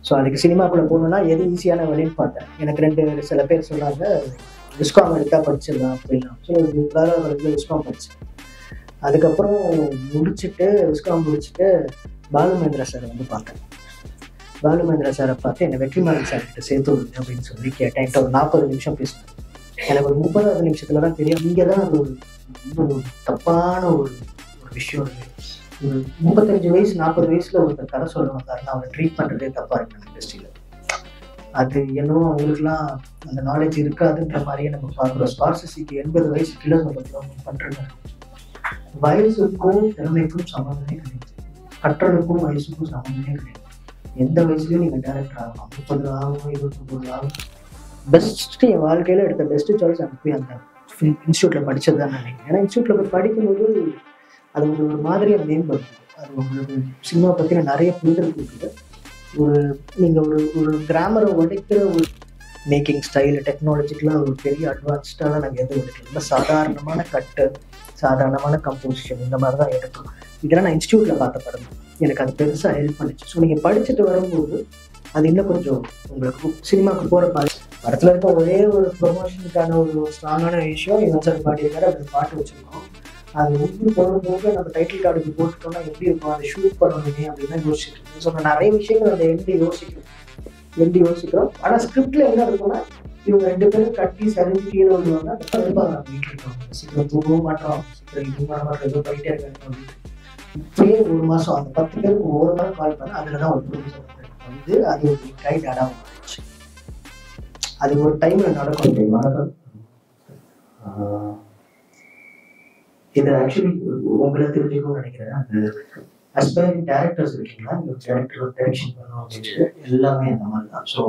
So அதுக்கு சினிமாக்குள்ள போகணுன்னா எது ஈஸியான வழின்னு பார்த்தேன் எனக்கு ரெண்டு சில பேர் சொன்னாங்க விஸ்காம் எடுத்தா படிச்சிடலாம் அப்படின்னா ஸோ வேற காலேஜில் விஸ்காம் படித்தேன் அதுக்கப்புறம் முடிச்சுட்டு விஸ்காம் முடிச்சுட்டு பாலு மகேந்திரா சார் வந்து பார்த்தேன் பாலு மகேந்திரா சாரை பார்த்து என்னை வெற்றிமாறன் சார் கிட்ட சேர்த்து விடுங்க அப்படின்னு சொல்லி கேட்டேன் என்கிட்ட ஒரு நாற்பது நிமிஷம் பேசினேன் எனக்கு ஒரு முப்பதாவது நிமிஷத்துல தான் தெரியும் இங்கே தான் அது ஒரு ரொம்ப ஒரு தப்பான ஒரு ஒரு விஷயம் இருக்கு ஒரு முப்பத்தஞ்சு வயசு நாற்பது வயசுல ஒருத்தர் கதை சொல்ல வந்தாருன்னா அவரை ட்ரீட் பண்றதே தப்பா இருக்கு நம்ம இண்டஸ்ட்ரியில அது என்னவோ அவங்களுக்குலாம் அந்த நாலேஜ் இருக்காதுன்ற மாதிரியே நம்ம பார்க்குறோம் ஸ்கார்சிசிக்கு எண்பது வயசு கிலோ அவங்க பண்றாங்க வயசுக்கும் திறமைக்கும் சம்மந்தமே கிடையாது கற்றலுக்கும் வயசுக்கும் சம்மந்தமே கிடையாது எந்த வயசுலயும் நீங்க டேரக்டர் ஆகலாம் முப்பது ஆகும் இருபத்தொம்பது ஆகும் பெஸ்ட் என் வாழ்க்கையில எடுத்த பெஸ்ட் சாய்ஸ் அங்கே போய் அந்த இன்ஸ்டியூட்ல படிச்சது தான் நினைக்கிறேன் ஏன்னா இன்ஸ்டியூட்ல போய் படிக்கும்போது அது ஒரு ஒரு மாதிரியா மேம்படுத்துது அது உங்களுக்கு சினிமா பத்தின நிறைய புரிதல் கொடுக்குது ஒரு நீங்க ஒரு ஒரு கிராமரை உடைக்கிற ஒரு மேக்கிங் ஸ்டைல் டெக்னாலஜிக்கெலாம் ஒரு பெரிய அட்வான்ஸ்டாலாம் நாங்கள் எதுவும் எடுக்கல ரொம்ப சாதாரணமான கட்டு சாதாரணமான கம்போசிஷன் இந்த மாதிரி தான் எடுக்கும் இதெல்லாம் நான் இன்ஸ்டியூட்டில் பார்த்த படம் எனக்கு அது பெருசாக ஹெல்ப் பண்ணுச்சு ஸோ நீங்கள் படிச்சுட்டு வரும்போது அது இன்னும் கொஞ்சம் உங்களுக்கு சினிமாவுக்கு போகிற பாதி படத்தில் இருக்க ஒரே ஒரு ப்ரொமோஷனுக்கான ஒரு ஸ்ட்ராங்கான விஷயம் இவன் சார் பாடியிருக்காரு அதில் பாட்டு வச்சுருக்கோம் அது ஒன்று போக போக நம்ம டைட்டில் கார்டுக்கு போட்டுட்டோம்னா எப்படி இருக்கும் அதை ஷூட் பண்ணணுமே அப்படின்னு யோசிச்சுட்டு இருக்கேன் ஸோ நான் நிறைய விஷயங்கள் அந்த எம்பி யோசிக்கிறோம் எம்பி யோசிக்கிறோம் ஆனால் ஸ்கிரிப்டில் என்ன இருக்கும்னா இவங்க ரெண்டு பேரும் கட்டி சரிஞ்சு கீழே வருவாங்க அப்போ இருப்பாங்க வீட்டில் இருக்காங்க சீக்கிரம் தூங்கவும் மாட்டோம் சீக்கிரம் இது பண்ண மாட்டோம் ஏதோ போயிட்டே இருக்காங்க அப்படின்னு இப்படியே ஒரு மாதம் அந்த பத்து பேருக்கு ஒவ்வொரு நாள் கால் பண்ண அதில் தான் ஒரு ப்ரொடியூசர் வந்து அது ஒரு கைட் ஆடாம இருந்துச்சு அது ஒரு டைம்ல நடக்கும் வணக்கம் ஆஹ் இது ஆக்சுவலி உங்களை தெரிஞ்சுக்கணும்னு நினைக்கிறேன் அந்த அஸ்பைரிங் டேரக்டர்ஸ் இருக்கீங்களா இந்த டேரக்டர் டைரக்ஷன் பண்ணணும் அப்படின்ட்டு எல்லாமே அந்த மாதிரி தான் ஸோ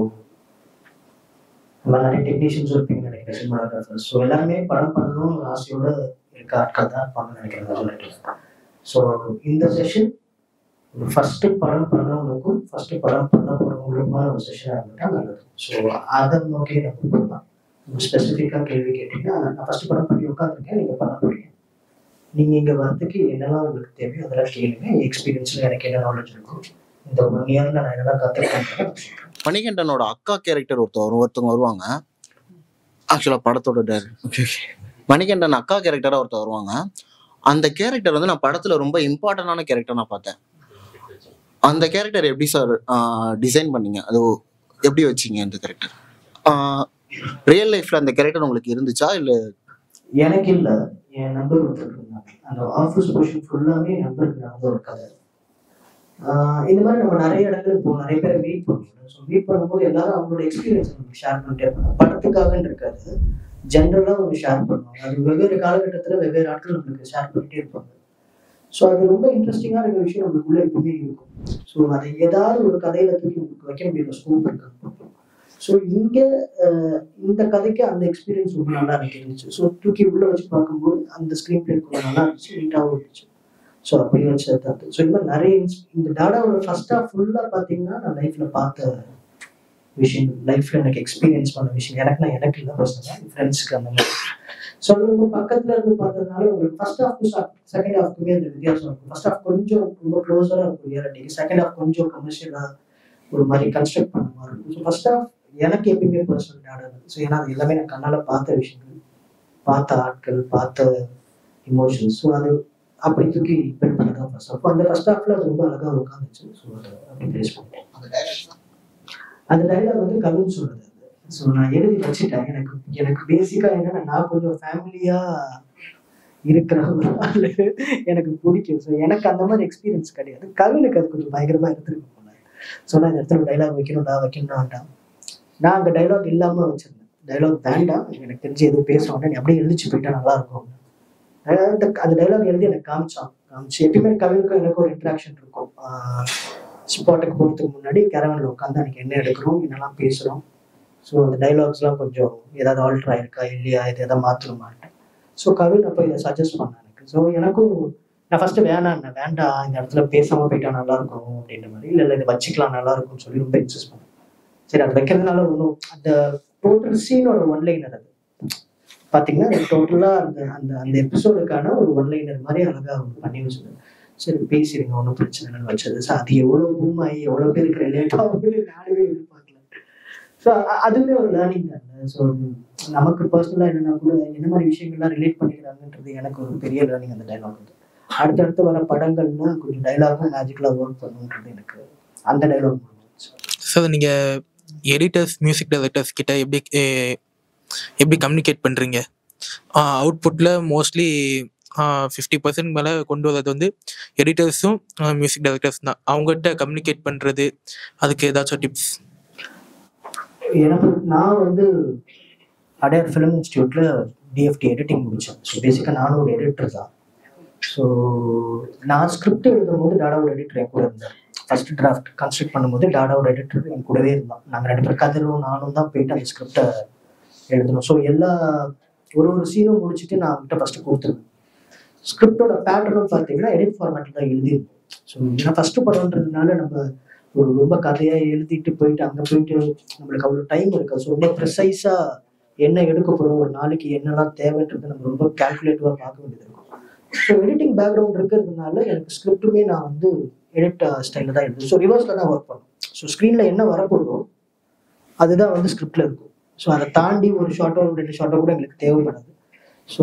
நம்ம நிறைய டெக்னீஷியன்ஸ் இருப்பீங்கன்னு நினைக்கிறேன் சினிமாட்டோகிராஃபர்ஸ் ஸோ எல்லாருமே படம் பண்ணணும் ஒரு ஆசையோட இருக்க ஆட்கள் தான் இருப்பாங்கன்னு நினைக்கிறேன் சொல்லிட்டு ஸோ இந்த செஷன் ஒரு ஃபர்ஸ்ட் படம் பண்ணவங்களுக்கும் ஃபர்ஸ்ட் படம் பண்ண போறவங்களுக்குமான ஒரு செஷனாக இருந்துட்டா நல்லது ஸோ அதை நோக்கி நம்ம போகலாம் ஸ்பெசிஃபிக்காக கேள்வி கேட்டீங்கன்னா நான் ஃபர்ஸ்ட் படம் பண்ணி உட்காந்துருக்கேன் நீங்கள் பண்ண போறீங்க நீங்க இங்க வரதுக்கு என்னெல்லாம் உங்களுக்கு தேவையோ அதெல்லாம் கேளுங்க எக்ஸ்பீரியன்ஸ்ல எனக்கு என்ன நாலேஜ் இருக்கும் இந்த ஒன் இயர்ல நான் என்னெல்லாம் கத்துக்கிட்டேன் மணிகண்டனோட அக்கா கேரக்டர் ஒருத்தர் ஒருத்தவங்க வருவாங்க ஆக்சுவலா படத்தோட டேரக்டர் மணிகண்டன் அக்கா கேரக்டரா ஒருத்தர் வருவாங்க அந்த கேரக்டர் வந்து நான் படத்துல ரொம்ப இம்பார்ட்டன்டான கேரக்டர் நான் பார்த்தேன் அந்த கேரக்டர் எப்படி சார் டிசைன் பண்ணீங்க அது எப்படி வச்சீங்க அந்த கேரக்டர் ரியல் லைஃப்ல அந்த கேரக்டர் உங்களுக்கு இருந்துச்சா இல்ல எனக்கு இல்ல என் நண்பர் ஒருத்தர் இருந்தாங்க அந்த ஆஃபீஸ் போர்ஷன் ஃபுல்லாவே என் நண்பருக்கு நடந்த ஒரு கதை ஆஹ் இந்த மாதிரி நம்ம நிறைய இடங்களுக்கு போவோம் நிறைய பேரை மீட் பண்ணுவோம் ஸோ மீட் பண்ணும்போது எல்லாரும் அவங்களோட எக்ஸ்பீரியன்ஸ் நமக்கு ஷேர் பண்ணிட்டே இருப்பாங்க படத்துக்காகன்னு இருக்காது ஜென்ரலாக அவங்க ஷேர் பண்ணுவாங்க அது வெவ்வேறு காலகட்டத்தில் வெவ்வேறு ஆட்கள் நம்மளுக்கு ஷேர் பண்ணிட்டே இருப்பாங்க ஸோ அது ரொம்ப இன்ட்ரெஸ்டிங்காக இருக்கிற விஷயம் நம்மளுக்குள்ள எப்பவுமே இருக்கும் ஸோ அதை ஏதாவது ஒரு கதையில தூக்கி நமக்கு வைக்க முடியுற ஸ்கோப் இருக்கு ஸோ இங்கே இந்த கதைக்கு அந்த எக்ஸ்பீரியன்ஸ் ரொம்ப நல்லா எனக்கு இருந்துச்சு ஸோ தூக்கி உள்ள வச்சு பார்க்கும்போது அந்த ஸ்க்ரீன் பிளே கூட நல்லா இருந்துச்சு நீட்டாகவும் இருந்துச்சு ஸோ அப்படி வச்சு தான் ஸோ இந்த மாதிரி நிறைய ins- இந்த டாடாவோட ஃபர்ஸ்ட் ஹாஃப் ஃபுல்லாக பார்த்தீங்கன்னா நான் லைஃப்பில் பார்த்த விஷயம் லைஃப்பில் எனக்கு எக்ஸ்பீரியன்ஸ் பண்ண விஷயம் எனக்குனா எனக்கு இல்லை பர்சனலாக என் ஃப்ரெண்ட்ஸுக்கு அந்த மாதிரி ஸோ அது ரொம்ப பக்கத்தில் இருந்து பார்த்ததுனால உங்களுக்கு ஃபர்ஸ்ட் ஹாஃப்க்கு செகண்ட் ஹாஃப்க்குமே அந்த வித்தியாசம் இருக்கும் ஃபர்ஸ்ட் ஹாஃப் கொஞ்சம் ரொம்ப க்ளோஸராக இருக்கும் ரியாலிட்டிக்கு செகண்ட் ஹாஃப் கொஞ்சம் கமர்ஷியலாக ஒரு மாதிரி கன்ஸ்ட்ரக்ட் பண்ண மாதிரி இருக்கும் ஸோ ஃபர்ஸ்ட் ஹாஃப் எனக்கு எப்பயுமே பர்சனல் டாடா ஸோ ஏன்னா அது எல்லாமே நான் கண்ணால் பார்த்த விஷயங்கள் பார்த்த ஆட்கள் பார்த்த இமோஷன்ஸ் ஸோ அது அப்படி தூக்கி பில்ட் பண்ணதான் ஃபர்ஸ்ட் ஹாஃப் அந்த ஃபர்ஸ்ட் ஹாஃப்ல அது ரொம்ப அழகாக உட்காந்துச்சு ஸோ அதை அப்படி பேஸ் பண்ணிட்டேன் அந்த டைலாக் வந்து கவின் சொல்றது ஸோ நான் எழுதி வச்சுட்டேன் எனக்கு எனக்கு பேசிக்கா என்னன்னா நான் கொஞ்சம் ஃபேமிலியா இருக்கிற ஒரு ஆளு எனக்கு பிடிக்கும் ஸோ எனக்கு அந்த மாதிரி எக்ஸ்பீரியன்ஸ் கிடையாது கவினுக்கு அது கொஞ்சம் பயங்கரமா இருந்திருக்கு போல ஸோ நான் இந்த இடத்துல டைலாக் வைக்கணும்டா வைக்கணும்டான்ட்டான் நான் அந்த டைலாக் இல்லாம வச்சிருந்தேன் டைலாக் வேண்டாம் எனக்கு தெரிஞ்சு எதுவும் பேச வேண்டாம் நீ அப்படியே எழுதிச்சு போயிட்டா நல்லா இருக்கும் அஹ் அந்த அந்த டைலாக் எழுதி எனக்கு காமிச்சான் காமிச்சு எப்பயுமே கவினுக்கும் எனக்கு ஒரு இன்ட்ராக்ஷன் இருக்கும் ஸ்பாட்டுக்கு போகிறதுக்கு முன்னாடி கேரவனில் உட்காந்து அன்றைக்கி என்ன எடுக்கிறோம் என்னெல்லாம் பேசுகிறோம் ஸோ அந்த டைலாக்ஸ்லாம் கொஞ்சம் ஏதாவது ஆல்ட்ரு ஆயிருக்கா இல்லையா இது எதாவது மாற்றணுமான்ட்டு ஸோ கவின் அப்போ இதை சஜஸ்ட் பண்ண எனக்கு ஸோ எனக்கும் நான் ஃபஸ்ட்டு வேணாம் வேண்டாம் இந்த இடத்துல பேசாமல் போயிட்டா நல்லா இருக்கும் அப்படின்ற மாதிரி இல்லை இல்லை இதை வச்சுக்கலாம் நல்லா இருக்கும்னு சொல்லி ரொம்ப இன்சிஸ்ட் பண்ணேன் சரி அது வைக்கிறதுனால ஒன்றும் அந்த டோட்டல் சீனோட ஒன்லைனர் அது பார்த்தீங்கன்னா டோட்டலாக அந்த அந்த அந்த எபிசோடுக்கான ஒரு ஒன்லைனர் மாதிரி அழகாக ஒன்று பண்ணி வச்சுருந்தேன் சரி பேசிடுங்க ஒன்றும் பிரச்சனை இல்லைன்னு வச்சது ஸோ அது எவ்வளோ பூம் ஆகி எவ்வளோ பேருக்கு ரிலேட் ஆகும்னு நானுமே எதிர்பார்க்கல ஸோ அதுவுமே ஒரு லேர்னிங் தானே ஸோ நமக்கு பர்சனலாக என்னன்னா கூட என்ன மாதிரி விஷயங்கள்லாம் ரிலேட் பண்ணிக்கிறாங்கன்றது எனக்கு ஒரு பெரிய லேர்னிங் அந்த டைலாக் வந்து அடுத்தடுத்து வர படங்கள்ல கொஞ்சம் டைலாகும் மேஜிக்கலாக ஒர்க் பண்ணுன்றது எனக்கு அந்த டைலாக் ஸோ நீங்கள் எடிட்டர்ஸ் மியூசிக் டைரக்டர்ஸ் கிட்ட எப்படி eh, எப்படி கம்யூனிகேட் பண்ணுறீங்க அவுட்புட்டில் மோஸ்ட்லி ஃபிஃப்டி பர்சன்ட் மேலே கொண்டு வரது வந்து எடிட்டர்ஸும் மியூசிக் டைரக்டர்ஸ் தான் அவங்ககிட்ட கம்யூனிகேட் பண்ணுறது அதுக்கு ஏதாச்சும் டிப்ஸ் எனக்கு நான் வந்து அடையார் ஃபிலிம் இன்ஸ்டியூட்ல டிஎஃப்டி எடிட்டிங் முடித்தேன் ஸோ பேசிக்காக நானும் ஒரு எடிட்டர் தான் ஸோ நான் ஸ்கிரிப்ட் எழுதும் போது டாடாவோட எடிட்டர் என் கூட இருந்தார் ஃபர்ஸ்ட் டிராஃப்ட் கன்ஸ்ட்ரக்ட் பண்ணும்போது டாடாவோட எடிட்டர் என் கூடவே இருந்தான் நாங்கள் ரெண்டு பேரும் கதிரும் நானும் தான் போயிட்டு அந்த ஸ்கிரிப்டை எழுதணும் ஸோ எல்லா ஒரு ஒரு சீனும் முடிச்சுட்டு நான் அவங்ககிட்ட ஃபர்ஸ்ட் கொடுத்துருவேன் ஸ்கிரிப்டோட பேட்டர்னும் பார்த்தீங்கன்னா எடிட் ஃபார்மேட்டில் தான் எழுதியிருக்கோம் ஸோ ஏன்னா ஃபர்ஸ்ட் படம்ன்றதுனால நம்ம ஒரு ரொம்ப கதையாக எழுதிட்டு போயிட்டு அங்கே போயிட்டு நம்மளுக்கு அவ்வளோ டைம் இருக்காது ஸோ ரொம்ப ப்ரிசைஸாக என்ன எடுக்க போகிறோம் ஒரு நாளைக்கு என்னெல்லாம் தேவைன்றது நம்ம ரொம்ப கால்குலேட்டிவாக பார்க்க வேண்டியது இருக்கும் ஸோ எடிட்டிங் பேக்ரவுண்ட் இருக்கிறதுனால எனக்கு ஸ்கிரிப்ட்டுமே நான் வந்து எடிட் ஸ்டைலில் தான் எழுதுவேன் ஸோ ரிவர்ஸில் தான் ஒர்க் பண்ணும் ஸோ ஸ்க்ரீனில் என்ன வரப்போதோ அதுதான் வந்து ஸ்கிரிப்டில் இருக்கும் ஸோ அதை தாண்டி ஒரு ஷார்ட்டோ ரெண்டு ஷார்ட்டோ கூட எங்களுக்கு தேவைப்படாது ஸோ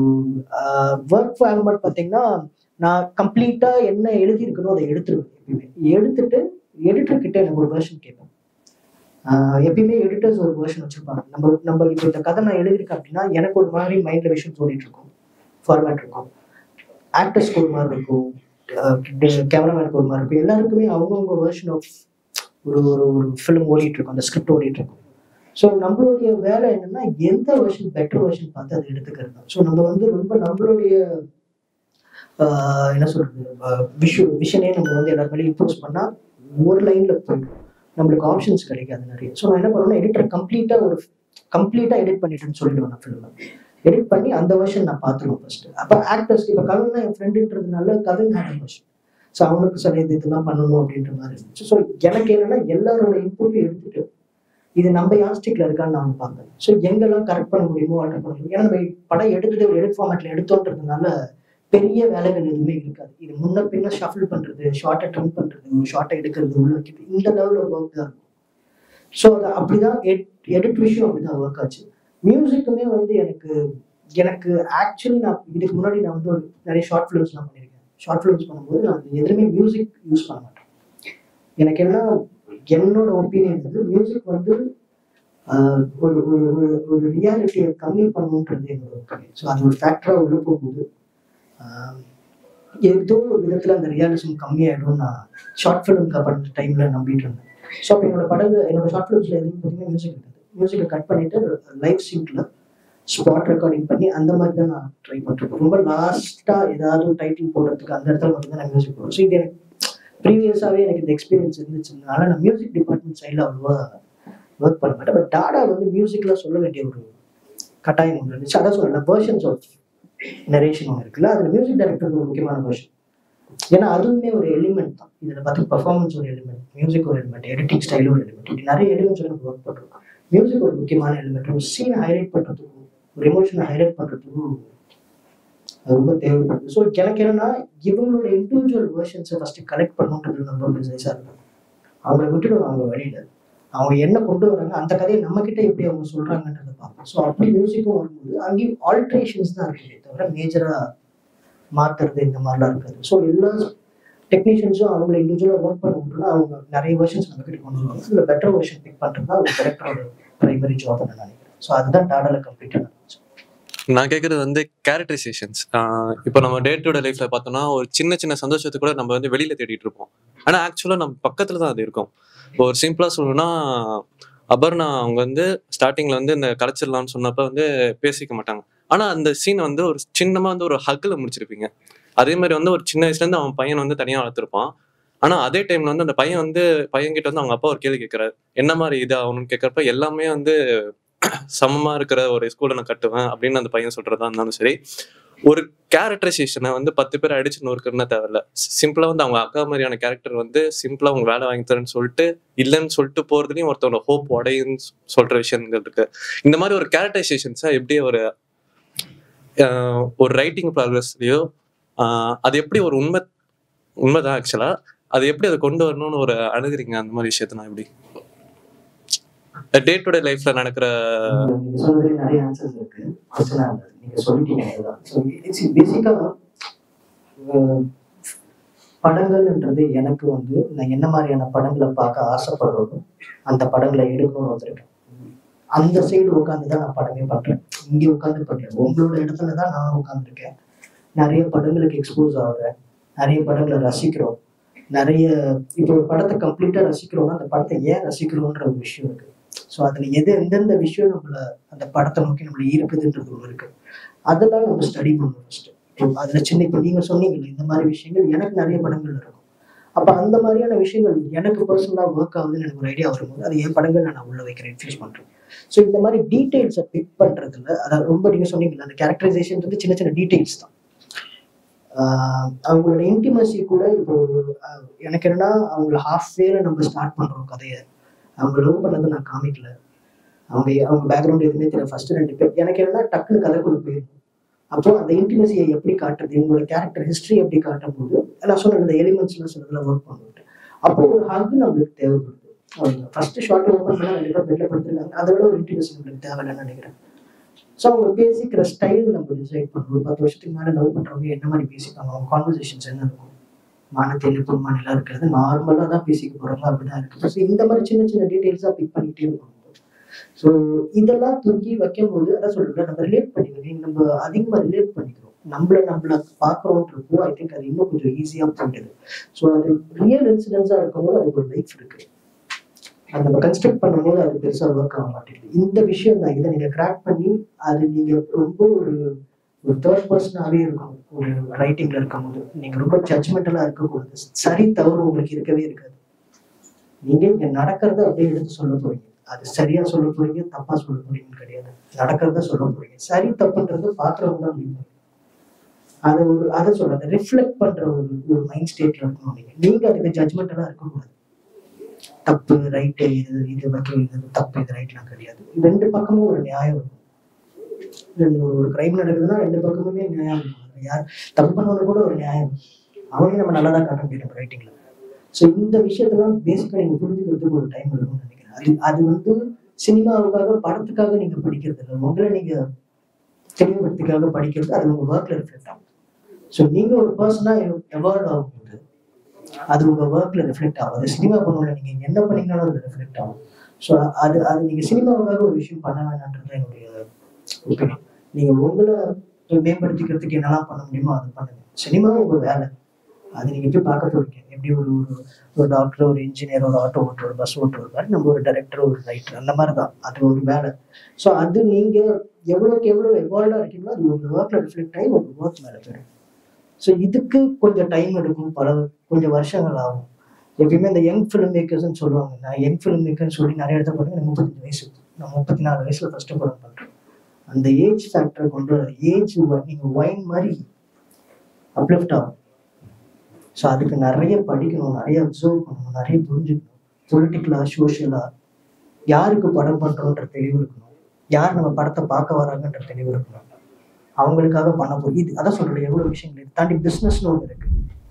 ஒர்க் ஃபார்மட் பார்த்தீங்கன்னா நான் கம்ப்ளீட்டாக என்ன எழுதியிருக்கணும் அதை எடுத்துருவேன் எப்பயுமே எடுத்துட்டு எடிட்டர் கிட்ட எனக்கு ஒரு வெர்ஷன் கேட்பேன் ஆஹ் எப்பயுமே எடிட்டர்ஸ் ஒரு வெர்ஷன் வச்சிருப்பாங்க நம்ம நம்ம இப்போ இந்த கதை நான் எழுதியிருக்கேன் அப்படின்னா எனக்கு ஒரு மாதிரி மைண்ட்ல விஷயம் ஓடிட்டு இருக்கும் ஃபார்மேட் இருக்கும் ஆக்டர்ஸ்க்கு ஒரு மாதிரி இருக்கும் கேமராமேனுக்கு ஒரு மாதிரி இருக்கும் எல்லாருக்குமே அவங்கவுங்க வெர்ஷன் ஆஃப் ஒரு ஒரு ஒரு ஃபிலிம் ஓடிட்டு இருக்கும் அந்த ஸ்கிரிப்ட் ஓடிட்டு இருக்கும் ஸோ நம்மளுடைய வேலை என்னன்னா எந்த வெர்ஷன் பெட்டர் வெர்ஷன் பார்த்து அதை எடுத்துக்கிறது தான் ஸோ நம்ம வந்து ரொம்ப நம்மளுடைய ஆஹ் என்ன சொல்றது விஷு விஷனே நம்ம வந்து எல்லாரும் மேலேயும் இம்ப்ரூவ் பண்ணா ஒரு லைன்ல போயிடும் நம்மளுக்கு ஆப்ஷன்ஸ் கிடைக்காது நிறைய ஸோ நான் என்ன பண்ணுவேன்னா எடிட்டர் கம்ப்ளீட்டா ஒரு கம்ப்ளீட்டா எடிட் பண்ணிட்டேன்னு சொல்லிடுவேன் நான் ஃபிலிம் எடிட் பண்ணி அந்த வெர்ஷன் நான் பார்த்துருவேன் ஃபர்ஸ்ட் அப்போ ஆக்டர்ஸ்க்கு இப்போ கவின் என் ஃப்ரெண்டுன்றதுனால கவின் ஹேட் வெர்ஷன் ஸோ அவனுக்கு சில இது இதெல்லாம் பண்ணணும் அப்படின்ற மாதிரி இருந்துச்சு ஸோ எனக்கு என்னன்னா எல்லாரோட இன்புட்டையும் எடுத்துட்டு இது நம்ம யாஸ்டிக்ல இருக்கான்னு நான் பார்ப்பேன் ஸோ எங்கெல்லாம் கரெக்ட் பண்ண முடியுமோ ஆல்டர் பண்ண முடியும் ஏன்னா நம்ம படம் எடுத்தது ஒரு எடிட் ஃபார்மேட்ல எடுத்தோன்றதுனால பெரிய வேலைகள் எதுவுமே இருக்காது இது முன்ன பின்ன ஷஃபிள் பண்றது ஷார்ட்டை ட்ரிம் பண்றது ஒரு ஷார்ட்டை எடுக்கிறது உள்ள வைக்கிறது இந்த லெவலில் ஒர்க் தான் இருக்கும் ஸோ அது அப்படிதான் எடிட் விஷயம் அப்படிதான் ஒர்க் ஆச்சு மியூசிக்குமே வந்து எனக்கு எனக்கு ஆக்சுவலி நான் இதுக்கு முன்னாடி நான் வந்து ஒரு நிறைய ஷார்ட் ஃபிலிம்ஸ்லாம் பண்ணியிருக்கேன் ஷார்ட் ஃபிலிம்ஸ் பண்ணும்போது நான் எதுவுமே மியூசிக் யூஸ் பண்ண மாட்டேன் எனக்கு என்ன என்னோட ஒப்பீனியன் வந்து மியூசிக் வந்து ஆஹ், ஒரு ஒரு ஒரு- ஒரு ரியாலிட்டியை கம்மி பண்ணணுன்றது என்னோட ஒப்பீனியன் ஸோ அது ஒரு ஃபேக்டராக உள்ள போகும்போது ஆஹ், ஏதோ ஒரு விதத்தில் அந்த ரியாலிசம் கம்மியாயிடும் நான் ஷார்ட் ஃபிலிம் பண்ண டைமில் நம்பிட்டு இருந்தேன் ஸோ அப்போ என்னோட படங்கள் என்னோட ஷார்ட் ஃபிலிம்ஸில் எதுவும் பார்த்தீங்கன்னா மியூசிக் இருக்காது மியூசிக்கை கட் பண்ணிட்டு லைவ் சீட்டில் ஸ்பாட் ரெக்கார்டிங் பண்ணி அந்த மாதிரி தான் நான் ட்ரை பண்ணிருக்கேன் ரொம்ப லாஸ்ட்டாக ஏதாவது டைட்டில் போடுறதுக்கு அந்த இடத்துல மட்டும்தான் நான் மியூசிக் போடுவேன் ஸோ இது எனக்கு ப்ரீவியஸாகவே எனக்கு இந்த எக்ஸ்பீரியன்ஸ் இருந்துச்சுனால நான் மியூசிக் டிபார்ட்மெண்ட் சைடில் அவ்வளோவா ஒர்க் பண்ண மாட்டேன் பட் டாடா வந்து மியூசிக்கில் சொல்ல வேண்டிய ஒரு கட்டாயம் ஒன்று இருந்துச்சு அதான் சொல்லல வேர்ஷன்ஸ் ஆஃப் நரேஷன் ஒன்று இருக்குல்ல அதில் மியூசிக் டைரக்டர் ஒரு முக்கியமான வேர்ஷன் ஏன்னா அதுவுமே ஒரு எலிமெண்ட் தான் இதில் பார்த்து பர்ஃபார்மன்ஸ் ஒரு எலிமெண்ட் மியூசிக் ஒரு எலிமெண்ட் எடிட்டிங் ஸ்டைல் ஒரு எலிமெண்ட் இப்படி நிறைய எலிமெண்ட்ஸ் நம்ம ஒர்க் பண்ணுறோம் மியூசிக் ஒரு முக்கியமான எலிமெண்ட் ஒரு சீனை ஹைலைட் பண்ணுறதுக்கும் ஒரு எமோஷனை ஹைலைட் பண்ணுறதுக்கும் அது ரொம்ப தேவைப்படுது ஸோ எனக்கு என்னன்னா இவங்களோட இண்டிவிஜுவல் வேர்ஷன்ஸை ஃபஸ்ட்டு கலெக்ட் பண்ணுன்றது ரொம்ப பிஸ்னஸாக இருக்கும் அவங்கள விட்டுடுவாங்க அவங்க வழியில அவங்க என்ன கொண்டு வராங்க அந்த கதையை நம்ம கிட்ட எப்படி அவங்க சொல்றாங்கன்றத பார்ப்போம் ஸோ அப்படி மியூசிக்கும் வரும்போது அங்கேயும் ஆல்ட்ரேஷன்ஸ் தான் இருக்குதே தவிர மேஜரா மாத்துறது இந்த மாதிரிலாம் இருக்காது ஸோ எல்லா டெக்னீஷியன்ஸும் அவங்கள இண்டிவிஜுவலாக ஒர்க் பண்ண விட்டுனா அவங்க நிறைய வெர்ஷன்ஸ் நம்ம கிட்ட கொண்டு வருவாங்க இல்லை பெட்டர் வெர்ஷன் பிக் பண்ணுறது தான் ஒரு டேரக்டரோட பிரைமரி ஜாப் நான் நினைக்கிறேன் ஸோ அதுதான் டாடால கம்ப்ளீட்டாக நடந்துச்சு நான் கேட்கறது வந்து கேரக்டரைசேஷன்ஸ் இப்போ நம்ம டே டு டே லைஃப்ல பார்த்தோம்னா ஒரு சின்ன சின்ன சந்தோஷத்தை கூட நம்ம வந்து வெளியில தேடிட்டு இருப்போம் ஆனா ஆக்சுவலா நம்ம பக்கத்துல தான் அது இருக்கும் இப்போ ஒரு சிம்பிளா சொல்லணும்னா அபர்ணா அவங்க வந்து ஸ்டார்டிங்ல வந்து இந்த கலைச்சிடலாம்னு சொன்னப்ப வந்து பேசிக்க மாட்டாங்க ஆனா அந்த சீனை வந்து ஒரு சின்னமா வந்து ஒரு ஹக்கில் முடிச்சிருப்பீங்க அதே மாதிரி வந்து ஒரு சின்ன வயசுல இருந்து அவன் பையன் வந்து தனியா வளர்த்துருப்பான் ஆனா அதே டைம்ல வந்து அந்த பையன் வந்து பையன் கிட்ட வந்து அவங்க அப்பா ஒரு கேள்வி கேட்கறாரு என்ன மாதிரி இது ஆகணும்னு கேட்கறப்ப எல்லாமே வந்து சமமா இருக்கிற ஒரு ஸ்கூலை நான் கட்டுவேன் அப்படின்னு அந்த பையன் சொல்றதா இருந்தாலும் சரி ஒரு கேரக்டரைசேஷனை வந்து பத்து பேர் அடிச்சு நொறுக்குறதுனா தேவையில்ல சிம்பிளா வந்து அவங்க அக்கா மாதிரியான கேரக்டர் வந்து சிம்பிளா அவங்க வேலை வாங்கி தரேன்னு சொல்லிட்டு இல்லைன்னு சொல்லிட்டு போறதுலயும் ஒருத்தவங்க ஹோப் உடையுன்னு சொல்ற விஷயங்கள் இருக்கு இந்த மாதிரி ஒரு கேரக்டரைசேஷன்ஸா எப்படி ஒரு ஆஹ், ஒரு ரைட்டிங் ப்ராக்ரஸ்லயோ அது எப்படி ஒரு உண்மை உண்மைதான் ஆக்சுவலா அது எப்படி அதை கொண்டு வரணும்னு ஒரு அணுகுறீங்க அந்த மாதிரி விஷயத்த நான் எப்படி டே டு டே லைஃப்ல நடக்கிற நீங்க சொன்னதுல நிறைய ஆன்சர்ஸ் இருக்கு பிரச்சனை இல்லை நீங்க சொல்லிட்டீங்க இதுதான் ஸோ பேசிக்கா படங்கள்ன்றது எனக்கு வந்து நான் என்ன மாதிரியான படங்களை பார்க்க ஆசைப்படுறதோ அந்த படங்களை எடுக்கணும்னு வந்திருக்கேன் அந்த சைடு உட்காந்து தான் நான் படமே பண்றேன் இங்கே உட்காந்து பண்றேன் உங்களோட இடத்துல தான் நான் உட்காந்துருக்கேன் நிறைய படங்களுக்கு எக்ஸ்போஸ் ஆகுறேன் நிறைய படங்களை ரசிக்கிறோம் நிறைய இப்போ ஒரு படத்தை கம்ப்ளீட்டா ரசிக்கிறோம்னா அந்த படத்தை ஏன் ரசிக்கிறோன்ற ஒரு விஷயம் இருக்கு ஸோ அதுல எது எந்தெந்த விஷயம் நம்மள அந்த படத்தை நோக்கி நம்மள ஈர்க்குதுன்றது ஒன்று இருக்கு அதெல்லாம் நம்ம ஸ்டடி பண்ணணும் ஃபர்ஸ்ட் அதுல சின்ன இப்போ நீங்க சொன்னீங்கல்ல இந்த மாதிரி விஷயங்கள் எனக்கு நிறைய படங்கள் இருக்கும் அப்ப அந்த மாதிரியான விஷயங்கள் எனக்கு பர்சனலா ஒர்க் ஆகுதுன்னு எனக்கு ஒரு ஐடியா வரும்போது அது என் படங்கள்ல நான் உள்ள வைக்கிறேன் இன்ஃபியூஸ் பண்றேன் ஸோ இந்த மாதிரி டீடைல்ஸை பிக் பண்றதுல அதாவது ரொம்ப நீங்க சொன்னீங்கல்ல அந்த கேரக்டரைசேஷன் வந்து சின்ன சின்ன டீடைல்ஸ் தான் ஆஹ் அவங்களோட இன்டிமசி கூட இப்போ ஆஹ் எனக்கு என்னன்னா அவங்கள ஹாஃப் வேல நம்ம ஸ்டார்ட் பண்றோம் கதையை அவங்க லவ் பண்ணதை நான் காமிக்கல அவங்க அவங்க பேக்ரவுண்ட் எதுவுமே தெரியல ஃபர்ஸ்ட் ரெண்டு பேர் எனக்கு என்னன்னா டக்குன்னு கதைக்குள்ள போயிடும் அப்போ அந்த இன்டிமசியை எப்படி காட்டுறது இவங்களோட கேரக்டர் ஹிஸ்டரி எப்படி காட்டும் போது நான் சொன்ன இந்த எலிமெண்ட்ஸ்லாம் சொன்னதுல ஒர்க் பண்ணிட்டு அப்போ ஒரு ஹக் நம்மளுக்கு தேவைப்படுது ஃபர்ஸ்ட் ஷார்ட் ஓப்பன் பண்ணா ரெண்டு பேர் பெட்ல படுத்துருக்காங்க அதை விட ஒரு இன்டிமசி நம்மளுக்கு தேவையில்லைன்னு நினைக்கிறேன் ஸோ அவங்க பேசிக்கிற ஸ்டைல் நம்ம டிசைட் பண்ணணும் ஒரு பத்து வருஷத்துக்கு மேலே லவ் பண்றவங்க என்ன மாதிரி பேசிப்பாங்க அவங்க கான்வர்சேஷன்ஸ் என்ன இருக்கும் மானத்தேன் பொன்மானிலாம் இருக்கிறது நார்மலாக தான் பேசிக்க போறாங்க அப்படிதான் இருக்கு ஸோ இந்த மாதிரி சின்ன சின்ன டீட்டெயில்ஸாக பிக் பண்ணிட்டே இருக்கணும் ஸோ இதெல்லாம் தூக்கி வைக்கும்போது அதான் சொல்றேன் நம்ம ரிலேட் பண்ணிக்கிறோம் நம்ம அதிகமாக ரிலேட் பண்ணிக்கிறோம் நம்மள நம்மள பார்க்குறோன்றப்போ ஐ திங்க் அது இன்னும் கொஞ்சம் ஈஸியாக போயிடுது ஸோ அது ரியல் இன்சிடென்ட்ஸாக இருக்கும்போது அதுக்கு ஒரு லைஃப் இருக்கு அது நம்ம கன்ஸ்ட்ரக்ட் பண்ணும்போது அது பெருசாக ஒர்க் ஆக மாட்டேங்குது இந்த விஷயம் தான் இதை நீங்கள் கிராக் பண்ணி அது நீங்கள் ரொம்ப ஒரு ஒரு தேர்ட் பர்சனாகவே இருக்கும் ஒரு ரைட்டிங்ல இருக்கும்போது நீங்கள் ரொம்ப ஜட்ஜ்மெண்டலாக இருக்கக்கூடாது சரி தவறு உங்களுக்கு இருக்கவே இருக்காது நீங்க இங்க நடக்கிறத அப்படியே எடுத்து சொல்ல போறீங்க அது சரியா சொல்ல போறீங்க தப்பா சொல்ல போறீங்கன்னு கிடையாது நடக்கிறத சொல்ல போறீங்க சரி தப்புன்றது பாக்குறவங்க தான் முடியும் அதை ஒரு அதை சொல்றது ரிஃப்ளெக்ட் பண்ற ஒரு ஒரு மைண்ட் ஸ்டேட்ல இருக்கணும் நீங்க நீங்க அதுக்கு ஜட்மெண்டலா இருக்கக்கூடாது தப்பு ரைட்டு இது இது வைக்க இது தப்பு இது ரைட்லாம் கிடையாது ரெண்டு பக்கமும் ஒரு நியாயம் இருக்கும் ரெண்டு ஒரு ஒரு கிரைம் நடக்குதுன்னா ரெண்டு பக்கமுமே நியாயம் இருக்கும் யார் தப்பு பண்ணவங்க கூட ஒரு நியாயம் அவனையும் நம்ம நல்லா தான் காட்ட முடியும் ரைட்டிங்ல ஸோ இந்த விஷயத்தெல்லாம் பேசிக்காக நீங்கள் புரிஞ்சுக்கிறதுக்கு ஒரு டைம் எடுக்கும்னு நினைக்கிறேன் அது அது வந்து சினிமாவுக்காக படத்துக்காக நீங்க படிக்கிறது இல்லை உங்களை நீங்க தெளிவுபடுத்திக்காக படிக்கிறது அது உங்க ஒர்க்ல ரிஃப்ளெக்ட் ஆகும் ஸோ நீங்க ஒரு பர்சனா எவால்வ் ஆகும்போது அது உங்க ஒர்க்ல ரிஃப்ளெக்ட் ஆகும் அது சினிமா பண்ணல நீங்க என்ன பண்ணீங்கனாலும் அது ரிஃப்ளெக்ட் ஆகும் ஸோ அது அது நீங்க சினிமாவுக்காக ஒரு விஷயம் பண்ண வேணான்றது என்னுடைய ஒப்பீனியன் நீங்க உங்களை மேம்படுத்திக்கிறதுக்கு என்னெல்லாம் பண்ண முடியுமோ அது பண்ணுங்க சினிமா உங்க வேலை அது நீங்க போய் பார்க்க போறீங்க எப்படி ஒரு ஒரு ஒரு டாக்டர் ஒரு இன்ஜினியர் ஒரு ஆட்டோ ஓட்டுற ஒரு பஸ் ஓட்டுற மாதிரி நம்ம ஒரு டைரக்டர் ஒரு ரைட்டர் அந்த மாதிரி தான் அது ஒரு வேலை ஸோ அது நீங்க எவ்வளோக்கு எவ்வளோ எவால்வா இருக்கீங்களோ அது உங்க ஒர்க்ல ரிஃப்ளெக்ட் ஆகி உங்க ஒர்க் மேலே போயிடும் ஸோ இதுக்கு கொஞ்சம் டைம் எடுக்கும் பல கொஞ்சம் வருஷங்கள் ஆகும் எப்பயுமே இந்த யங் ஃபிலிம் மேக்கர்ஸ்னு சொல்லுவாங்க நான் யங் ஃபிலிம் மேக்கர்னு சொல்லி நிறைய இடத்துல பாருங்க எனக்கு முப்பத்தஞ்சு வயசு நான் முப்பத்தி நாலு வயசுல ஃபர்ஸ்ட் படம் பண்றேன் அந்த ஏஜ் ஃபேக்டரை கொண்டு வர ஏஜ் நீங்க ஒயின் மாதிரி அப்லிஃப்ட் ஆகும் ஸோ அதுக்கு நிறைய படிக்கணும் நிறைய அப்சர்வ் பண்ணணும் நிறைய புரிஞ்சுக்கணும் பொலிட்டிக்கலா சோஷியலா யாருக்கு படம் பண்றோன்ற தெளிவு இருக்கணும் யார் நம்ம படத்தை பார்க்க வராங்கன்ற தெளிவு இருக்கணும் அவங்களுக்காக பண்ண போய் இது அதான் சொல்றேன் எவ்வளவு விஷயங்கள் இதை தாண்டி பிஸ்னஸ்னு ஒன்று இருக்கு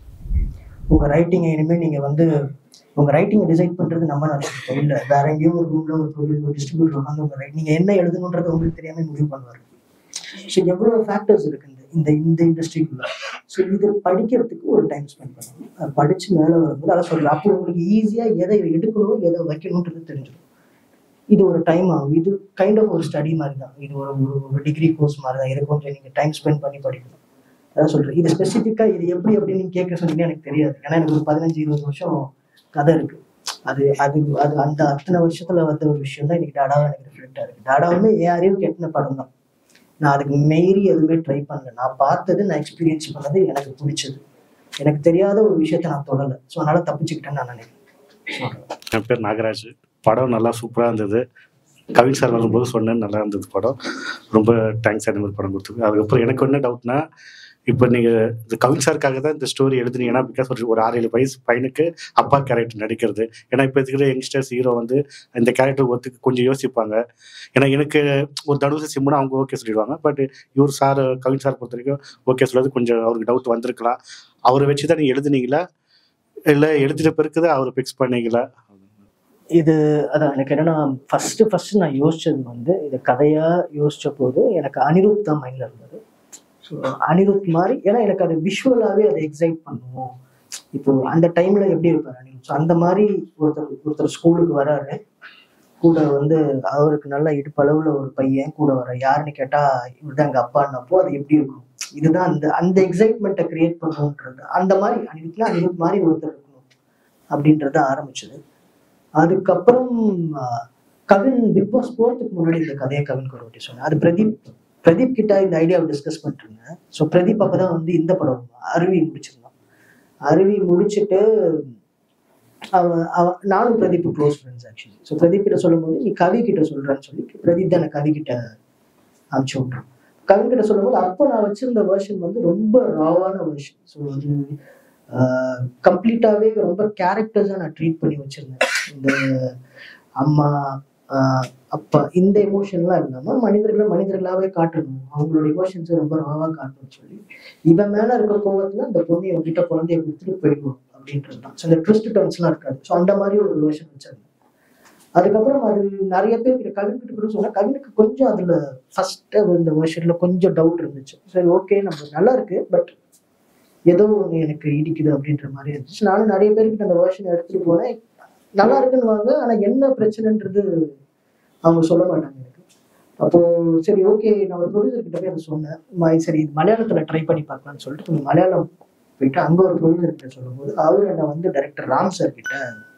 உங்க ரைட்டிங்கை இனிமேல் நீங்க வந்து உங்க ரைட்டிங்கை டிசைட் பண்றது நம்ம நடக்கும் இல்ல வேற எங்கேயோ ஒரு ரூம்ல ஒரு தொழில் ஒரு டிஸ்ட்ரிபியூட்டர் உட்காந்து உங்க writing- நீங்க என்ன எழுதணுன்றது உங்களுக்கு தெரியாம முடிவு பண்ணுவாரு ஸோ எவ்வளவு ஃபேக்டர்ஸ் இருக்கு இந்த இந்த இந்த இண்டஸ்ட்ரிக்குள்ள ஸோ இது படிக்கிறதுக்கு ஒரு டைம் ஸ்பெண்ட் பண்ணணும் அது படிச்சு மேலே வரும்போது அதை சொல்றேன் அப்போ உங்களுக்கு ஈஸியா எதை எடுக்கணும் எதை வைக்கணுன்றது தெரிஞ்சிடும் இது ஒரு டைம் ஆகும் இது கைண்ட் ஆஃப் ஒரு ஸ்டடி மாதிரி தான் இது ஒரு ஒரு ஒரு டிகிரி கோர்ஸ் மாதிரி தான் இதை கொஞ்சம் நீங்க டைம் ஸ்பெண்ட் பண்ணி படிக்கணும் அதான் சொல்றேன் இது ஸ்பெசிஃபிக்கா இது எப்படி எப்படி நீங்க கேட்க சொன்னீங்க எனக்கு தெரியாது ஏன்னா எனக்கு ஒரு பதினஞ்சு இருபது வருஷம் கதை இருக்கு அது அது அது அந்த அத்தனை வருஷத்துல வந்த ஒரு விஷயம் தான் இன்னைக்கு டாடாவை எனக்கு ரிஃப்ளெக்ட் ஆயிருக்கு டாடாவுமே என் அறிவுக்கு எட்டின படம் தான் நான் அதுக்கு மீறி எதுவுமே ட்ரை பண்ணல நான் பார்த்தது நான் எக்ஸ்பீரியன்ஸ் பண்ணது எனக்கு பிடிச்சது எனக்கு தெரியாத ஒரு விஷயத்த நான் தொடலை ஸோ அதனால தப்பிச்சுக்கிட்டேன்னு நான் நினைக்கிறேன் சொல்றேன். என் பேர் நாகராஜ் படம் நல்லா சூப்பராக இருந்தது கவின் சார் வரும்போது சொன்னேன் நல்லா இருந்தது படம் ரொம்ப தேங்க்ஸ் அந்த மாதிரி படம் கொடுத்துருக்கு அதுக்கப்புறம் எனக்கு என்ன டவுட்னா இப்போ நீங்கள் இந்த கவின் சாருக்காக தான் இந்த ஸ்டோரி எழுதுனீங்கன்னா பிகாஸ் ஒரு ஒரு ஆறு ஏழு வயசு பையனுக்கு அப்பா கேரக்டர் நடிக்கிறது ஏன்னா இப்போ இருக்கிற யங்ஸ்டர்ஸ் ஹீரோ வந்து இந்த கேரக்டர் ஒத்துக்கு கொஞ்சம் யோசிப்பாங்க ஏன்னா எனக்கு ஒரு தனுசு சிம்முனா அவங்க ஓகே சொல்லிடுவாங்க பட் இவர் சார் கவின் சார் பொறுத்த வரைக்கும் ஓகே சொல்றது கொஞ்சம் அவருக்கு டவுட் வந்திருக்கலாம் அவரை வச்சு தான் நீங்கள் எழுதுனீங்களா இல்லை எழுதிட்ட பிறகு தான் அவரை ஃபிக்ஸ் பண்ணீங்களா இது அதான் எனக்கு என்னன்னா ஃபர்ஸ்ட் ஃபர்ஸ்ட் நான் யோசிச்சது வந்து இது கதையா யோசிச்ச போது எனக்கு அனிருத் தான் மைண்ட்ல இருந்தது ஸோ அனிருத் மாதிரி ஏன்னா எனக்கு அது விஷுவலாகவே அதை எக்ஸைட் பண்ணுவோம் இப்போ அந்த டைம்ல எப்படி இருப்பார் அனிருத் ஸோ அந்த மாதிரி ஒருத்தர் ஒருத்தர் ஸ்கூலுக்கு வராரு கூட வந்து அவருக்கு நல்ல இடுப்பளவுல ஒரு பையன் கூட வர யாருன்னு கேட்டா இவர்தான் எங்க அப்பான்னப்போ அது எப்படி இருக்கும் இதுதான் அந்த அந்த எக்ஸைட்மெண்ட்டை கிரியேட் பண்ணணுன்றது அந்த மாதிரி அனிருத்னா அனிருத் மாதிரி ஒருத்தர் இருக்கணும் அப்படின்றத ஆரம்பிச்சது அதுக்கப்புறம் ஆஹ், கவின் பிக் பாஸ் போறதுக்கு முன்னாடி இந்த கதையை கவின் கொரோட்டி சொன்னேன் அது பிரதீப் பிரதீப் கிட்ட இந்த ஐடியாவை டிஸ்கஸ் பண்ணிட்டு இருந்தேன் ஸோ பிரதீப் அப்பதான் வந்து இந்த படம் அருவி முடிச்சிருந்தான் அருவி முடிச்சுட்டு அவன் அவன் நானும் Pradeep close friends actually so Pradeep கிட்ட சொல்லும்போது நீ கவி கிட்ட சொல்றேன்னு சொல்லி பிரதீப் தான் எனக்கு கவி கிட்ட அனுப்பிச்சு விட்றான் கவி கிட்ட சொல்லும்போது அப்போ நான் வச்சிருந்த வெர்ஷன் வந்து ரொம்ப ராவான வெர்ஷன் ஸோ அது கம்ப்ளீட்டாகவே ரொம்ப கேரக்டர்ஸாக நான் ட்ரீட் பண்ணி வச்சிருந்தேன் இந்த அம்மா ஆஹ் அப்பா இந்த எமோஷன்லாம் இல்லாம மனிதர்களை மனிதர்களாவே காட்டணும் அவங்களோட எமோஷன்ஸை ரொம்ப ராவா காட்டணும்னு சொல்லி இவன் மேல இருக்க கோவத்துல அந்த பொண்ணு இவங்கிட்ட குழந்தைய கொடுத்துட்டு போயிடுவோம் அப்படின்றது தான் ஸோ அந்த ட்விஸ்ட் டர்ன்ஸ்லாம் இருக்காது ஸோ அந்த மாதிரி ஒரு வேர்ஷன் வச்சிருந்தேன் அதுக்கப்புறம் அது நிறைய பேர் கிட்ட கவின் கிட்ட கூட சொன்னா கவினுக்கு கொஞ்சம் அதுல ஃபர்ஸ்ட் இந்த வேர்ஷன்ல கொஞ்சம் டவுட் இருந்துச்சு சரி ஓகே நம்ம நல்லா இருக்கு பட் ஏதோ ஒன்று எனக்கு இடிக்குது அப்படின்ற மாதிரி இருந்துச்சு நானும் நிறைய பேர்கிட்ட அந்த வேர்ஷன் எடுத்துட்டு போனேன் நல்லா இருக்குன்னுவாங்க ஆனா என்ன பிரச்சனைன்றது அவங்க சொல்ல மாட்டாங்க எனக்கு அப்போ சரி ஓகே நான் ஒரு ப்ரொடியூசர் கிட்ட போய் அதை சொன்னேன் ம- சரி இது மலையாளத்துல ட்ரை பண்ணி பார்க்கலாம்னு சொல்லிட்டு கொஞ்சம் மலையாளம் போயிட்டு அங்க ஒரு ப்ரொடியூசர் கிட்ட சொல்லும்போது அவர் என்ன வந்து டைரக்டர் ராம் சார் கிட்ட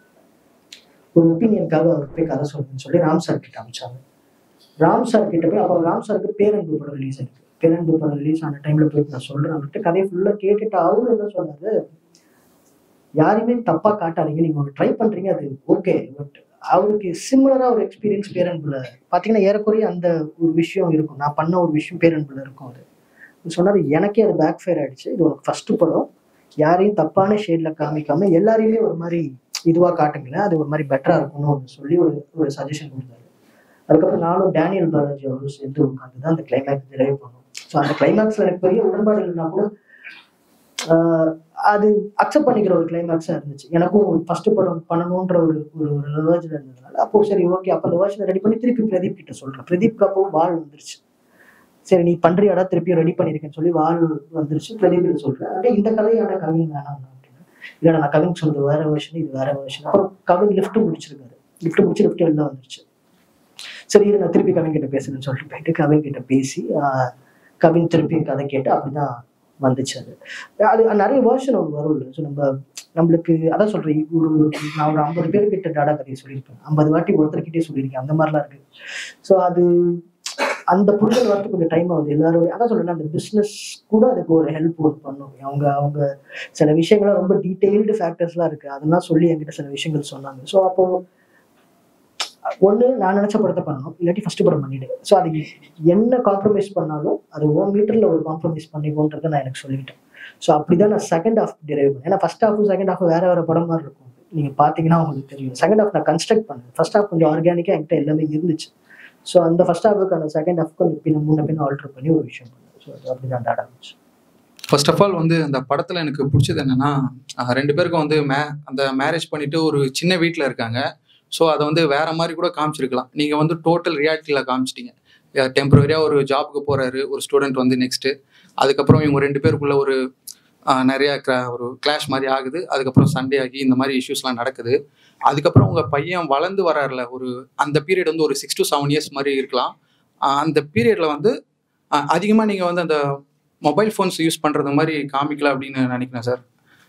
ஒரு ஒப்பீனியனுக்காக அவர் போய் கதை சொல்லுன்னு சொல்லி ராம் சார் கிட்ட அமிச்சாங்க ராம் சார் கிட்ட போய் அப்போ ராம் சாருக்கு பேரன்பு படம் ரிலீஸ் ஆயிருக்கு பேரன்பு படம் ரிலீஸ் ஆன டைம்ல போயிட்டு நான் சொல்றேன் அவர்கிட்ட கதையை ஃபுல்லா கேட்டுட்டு அவரு என்ன சொன்னாரு யாரையுமே தப்பா காட்டாதீங்க நீங்க ஒன்று ட்ரை பண்றீங்க அது ஓகே பட் அவருக்கு சிமிலரா ஒரு எக்ஸ்பீரியன்ஸ் பேரன்புல பாத்தீங்கன்னா ஏறக்குறைய அந்த ஒரு விஷயம் இருக்கும் நான் பண்ண ஒரு விஷயம் பேரன்புல இருக்கும் அது அவர் சொன்னாரு எனக்கே அது பேக் ஃபயர் ஆயிடுச்சு இது உனக்கு ஃபர்ஸ்ட் படம் யாரையும் தப்பான ஷேட்ல காமிக்காம எல்லாரையுமே ஒரு மாதிரி இதுவா காட்டுங்களேன் அது ஒரு மாதிரி பெட்டரா இருக்கணும் அப்படின்னு சொல்லி ஒரு ஒரு சஜஷன் கொடுத்தாரு அதுக்கப்புறம் நானும் டேனியல் பாலாஜி அவரும் சேர்ந்து உட்காந்து தான் அந்த கிளைமேக்ஸ் நிறைவு பண்ணோம் ஸோ அந்த கிளைமேக்ஸ்ல எனக்கு பெரிய உடன்பாடு இல்லைன்னா கூட ஆஹ் அது அக்செப்ட் பண்ணிக்கிற ஒரு கிளைமேக்ஸாக இருந்துச்சு எனக்கும் ஃபர்ஸ்ட் படம் பண்ணணுன்ற ஒரு ஒரு ஒரு வேர்ஜன் இருந்ததுனால அப்போ சரி ஓகே அப்போ அந்த வேர்ஜனை ரெடி பண்ணி திருப்பி பிரதீப் கிட்ட சொல்றேன் பிரதீப்க்கு அப்போ வால் வந்துருச்சு சரி நீ பண்றியாடா திருப்பி ரெடி பண்ணிருக்கேன்னு சொல்லி வால் வந்துருச்சு பிரதீப் கிட்ட சொல்றேன் அப்படியே இந்த கதையோட கவின் வேணாம் அப்படின்னு இல்லை நான் கவின் சொல்றது வேற வேர்ஷன் இது வேற வேர்ஷன் அப்புறம் கவின் லிஃப்ட் முடிச்சிருக்காரு லிஃப்ட் முடிச்சு லிஃப்ட் வெளில வந்துருச்சு சரி இரு, நான் திருப்பி கவின் கிட்ட பேசுறேன்னு சொல்லிட்டு போயிட்டு கவின் கிட்ட பேசி ஆஹ், கவின் திருப்பி கதை கேட்டு அப்படிதான் வந்துச்சு அது அது நிறைய வேர்ஷன் ஒன்று வரும் ஸோ நம்ம நம்மளுக்கு அதான் சொல்றேன் ஒரு நான் ஒரு ஐம்பது பேர்கிட்ட டாடா கதையை சொல்லியிருப்பேன் ஐம்பது வாட்டி ஒருத்தர்கிட்டே சொல்லியிருக்கேன் அந்த மாதிரிலாம் இருக்கு ஸோ அது அந்த புரிதல் வரத்துக்கு கொஞ்சம் டைம் ஆகுது எல்லாரும் அதான் சொல்றேன் அந்த பிஸ்னஸ் கூட அதுக்கு ஒரு ஹெல்ப் ஒர்க் பண்ணும் அவங்க அவங்க சில விஷயங்கள்லாம் ரொம்ப டீட்டெயில்டு ஃபேக்டர்ஸ்லாம் இருக்கு அதெல்லாம் சொல்லி என்கிட்ட சில விஷயங்கள் சொன்னாங்க ஸோ அப்போ ஒன்று நான் நினச்ச படத்தை பண்ணணும் இல்லாட்டி ஃபர்ஸ்ட் படம் பண்ணிடு ஸோ அது என்ன காம்ப்ரமைஸ் பண்ணாலும் அது ஓ மீட்டரில் ஒரு காம்ப்ரமைஸ் பண்ணிக்கோன்றதை நான் எனக்கு சொல்லிட்டேன் ஸோ அப்படிதான் நான் செகண்ட் ஹாஃப் டிரைவ் பண்ணேன் ஏன்னா ஃபர்ஸ்ட் ஹாஃபும் செகண்ட் ஹாஃப் வேற வேற படம் மாதிரி இருக்கும் நீங்கள் பார்த்தீங்கன்னா உங்களுக்கு தெரியும் செகண்ட் ஹாஃப் நான் கன்ஸ்ட்ரக்ட் பண்ணேன் ஃபர்ஸ்ட் ஹாஃப் கொஞ்சம் ஆர்கானிக்காக என்கிட்ட எல்லாமே இருந்துச்சு ஸோ அந்த ஃபர்ஸ்ட் ஹாஃபுக்கான செகண்ட் ஹாஃப் கொஞ்சம் பின்ன முன்ன பின்ன ஆல்டர் பண்ணி ஒரு விஷயம் பண்ணேன் ஸோ அது அப்படி தான் டாடா இருந்துச்சு ஃபர்ஸ்ட் ஆஃப் ஆல் வந்து அந்த படத்தில் எனக்கு பிடிச்சது என்னன்னா அஹ் ரெண்டு பேருக்கும் வந்து மே அந்த மேரேஜ் பண்ணிட்டு ஒரு சின்ன வீட்டில் இருக்காங்க ஸோ அதை வந்து வேற மாதிரி கூட காமிச்சிருக்கலாம் நீங்கள் வந்து டோட்டல் ரியாலிட்டியில் காமிச்சிட்டீங்க டெம்பரரியாக ஒரு ஜாபுக்கு போகிறாரு ஒரு ஸ்டூடெண்ட் வந்து நெக்ஸ்ட்டு அதுக்கப்புறம் இவங்க ரெண்டு பேருக்குள்ள ஒரு அஹ், நிறைய cra- ஒரு கிளாஷ் மாதிரி ஆகுது அதுக்கப்புறம் சண்டே ஆகி இந்த மாதிரி இஷ்யூஸ்லாம் நடக்குது அதுக்கப்புறம் உங்கள் பையன் வளர்ந்து வராருல ஒரு அந்த பீரியட் வந்து ஒரு சிக்ஸ் டு செவன் இயர்ஸ் மாதிரி இருக்கலாம் அஹ், அந்த பீரியடில் வந்து அதிகமாக நீங்கள் வந்து அந்த மொபைல் ஃபோன்ஸ் யூஸ் பண்ணுறது மாதிரி காமிக்கல அப்படின்னு நினைக்கிறேன் சார்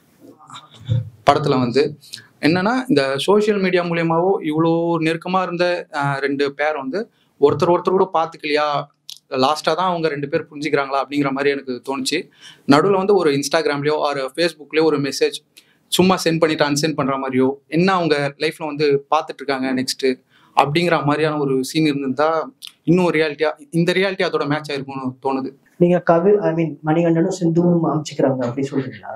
படத்தில் வந்து என்னன்னா இந்த சோஷியல் மீடியா மூலியமாவோ இவ்வளோ நெருக்கமாக இருந்த ஆஹ், ரெண்டு பேர் வந்து ஒருத்தர் ஒருத்தர் கூட பார்த்துக்கலையா லாஸ்ட்டாக தான் அவங்க ரெண்டு பேர் புரிஞ்சுக்கிறாங்களா அப்படிங்கிற மாதிரி எனக்கு தோணுச்சு நடுவில் வந்து ஒரு இன்ஸ்டாகிராம்லேயோ ஒரு ஃபேஸ்புக்லேயோ ஒரு மெசேஜ் சும்மா சென்ட் பண்ணிட்டு அன்சென்ட் பண்ணுற மாதிரியோ என்ன அவங்க லைஃப்பில் வந்து பார்த்துட்டு இருக்காங்க நெக்ஸ்ட்டு அப்படிங்கிற மாதிரியான ஒரு சீன் இருந்திருந்தா இன்னும் ரியாலிட்டியாக இந்த ரியாலிட்டி அதோட மேட்ச் ஆயிருக்கும்னு தோணுது நீங்க கவி ஐ மீன் மணிகண்டனும் சிந்துவும் அமைச்சுக்கிறாங்க அப்படி சொல்றீங்களா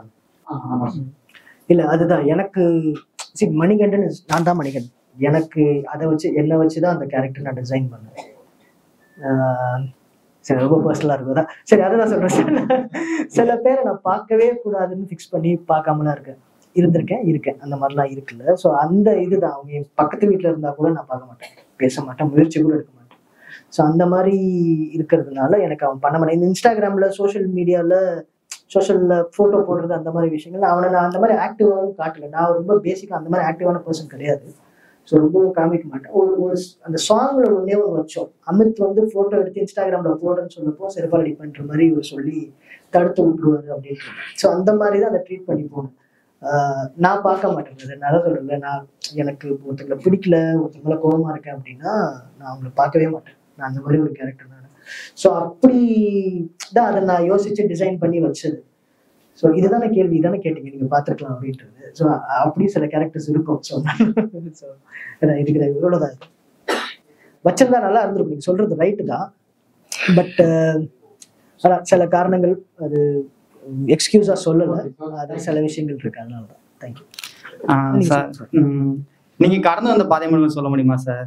இல்ல அதுதான் எனக்கு சி மணிகண்டன் is- நான் தான் மணிகண்டன் எனக்கு அதை வச்சு என்னை வச்சு தான் அந்த கேரக்டர் நான் டிசைன் பண்ணேன் ஆஹ் சரி ரொம்ப பர்சனலாக இருக்குதா சரி அதை நான் சொல்கிறேன் சில பேரை நான் பார்க்கவே கூடாதுன்னு ஃபிக்ஸ் பண்ணி பார்க்காமலாம் இருக்கேன் இருந்திருக்கேன் இருக்கேன் அந்த மாதிரிலாம் இருக்குல்ல ஸோ அந்த இதுதான் அவங்க என் பக்கத்து வீட்டில் இருந்தால் கூட நான் பார்க்க மாட்டேன் பேச மாட்டேன் முயற்சி கூட எடுக்க மாட்டேன் ஸோ அந்த மாதிரி இருக்கிறதுனால எனக்கு அவன் பண்ண மாட்டேன் இந்த இன்ஸ்டாகிராமில் சோஷியல் மீடியாவில் சோஷியலில் ஃபோட்டோ போடுறது அந்த மாதிரி விஷயங்கள் அவனை நான் அந்த மாதிரி ஆக்டிவாகவும் காட்டல நான் ரொம்ப பேசிக்காக அந்த மாதிரி ஆக்டிவான பர்சன் கிடையாது ஸோ ரொம்பவும் காமிக்க மாட்டேன் ஒரு ஒரு ஸ்- அந்த சாங்ல ஒன்னே ஒரு வச்சோம் அமித் வந்து ஃபோட்டோ எடுத்து இன்ஸ்டாகிராம்ல போடுறேன்னு சொன்னப்போ செருப்பாலடி பண்ற மாதிரி இவர் சொல்லி தடுத்து விட்டுருவாரு அப்படின்னு ஸோ அந்த மாதிரி தான் அதை ட்ரீட் பண்ணி போகணும் ஆஹ் நான் பார்க்க மாட்டேன் நான் சொல்றேன் நான் எனக்கு ஒருத்தங்களை பிடிக்கல ஒருத்தங்கள கோவமா இருக்கேன் அப்படின்னா நான் அவங்களை பார்க்கவே மாட்டேன் நான் அந்த மாதிரி ஒரு கேரக்டர் நான் ஸோ அப்படி தான் அதை நான் யோசிச்சு டிசைன் பண்ணி வச்சது ஸோ இதுதானே கேள்வி இதானே கேட்டீங்க நீங்க பார்த்துருக்கலாம் அப்படின்றது ஸோ அப்படி சில கேரக்டர்ஸ் இருக்கும் ஸோ ஸோ இதுக்கு இவ்வளோதான் இது. வச்சிருந்தா நல்லா இருந்திருக்கும் நீங்க சொல்றது ரைட்டு தான் பட் அதான் சில காரணங்கள் அது எக்ஸ்கியூஸா சொல்லல அது சில விஷயங்கள் இருக்கு அதனால தான் தேங்க்யூ ஆஹ் சார் ம், நீங்க கடந்து வந்த பாதை மூலம் சொல்ல முடியுமா சார்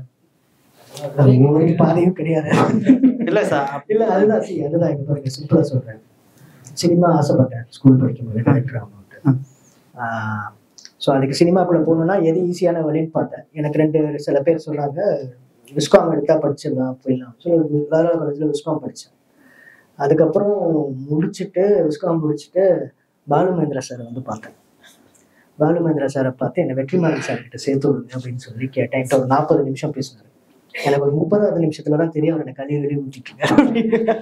ஒரு பாதையும் கிடையாது இல்ல சார் இல்ல அதுதான் சி அதுதான் இங்க பாருங்க சிம்பிளா சொல்றேன் சினிமா ஆசைப்பட்டேன் ஸ்கூல் படிக்கும்போது டேரக்டர் ஆகணும்ட்டு ஸோ அதுக்கு சினிமாக்குள்ள போகணும்னா எது ஈஸியான வழின்னு பார்த்தேன் எனக்கு ரெண்டு சில பேர் சொன்னாங்க விஸ்காம் எடுத்தா படிச்சிடலாம் போயிடலாம் ஸோ வேற காலேஜில் விஸ்காம் படித்தேன் அதுக்கப்புறம் முடிச்சுட்டு விஸ்காம் முடிச்சுட்டு பாலு மகேந்திரா சாரை வந்து பார்த்தேன் பாலு மகேந்திரா சாரை பார்த்து என்னை வெற்றிமாறன் சார் கிட்ட சேர்த்து விடுங்க அப்படின்னு சொல்லி கேட்டேன் என்கிட்ட ஒரு நாற்பது நிமிஷம் பேசினாரு எனக்கு ஒரு முப்பதாவது நிமிஷத்துல தான் தெரியும் அவர் எனக்கு கழுவி வெளியே ஊற்றிட்டு இருக்காரு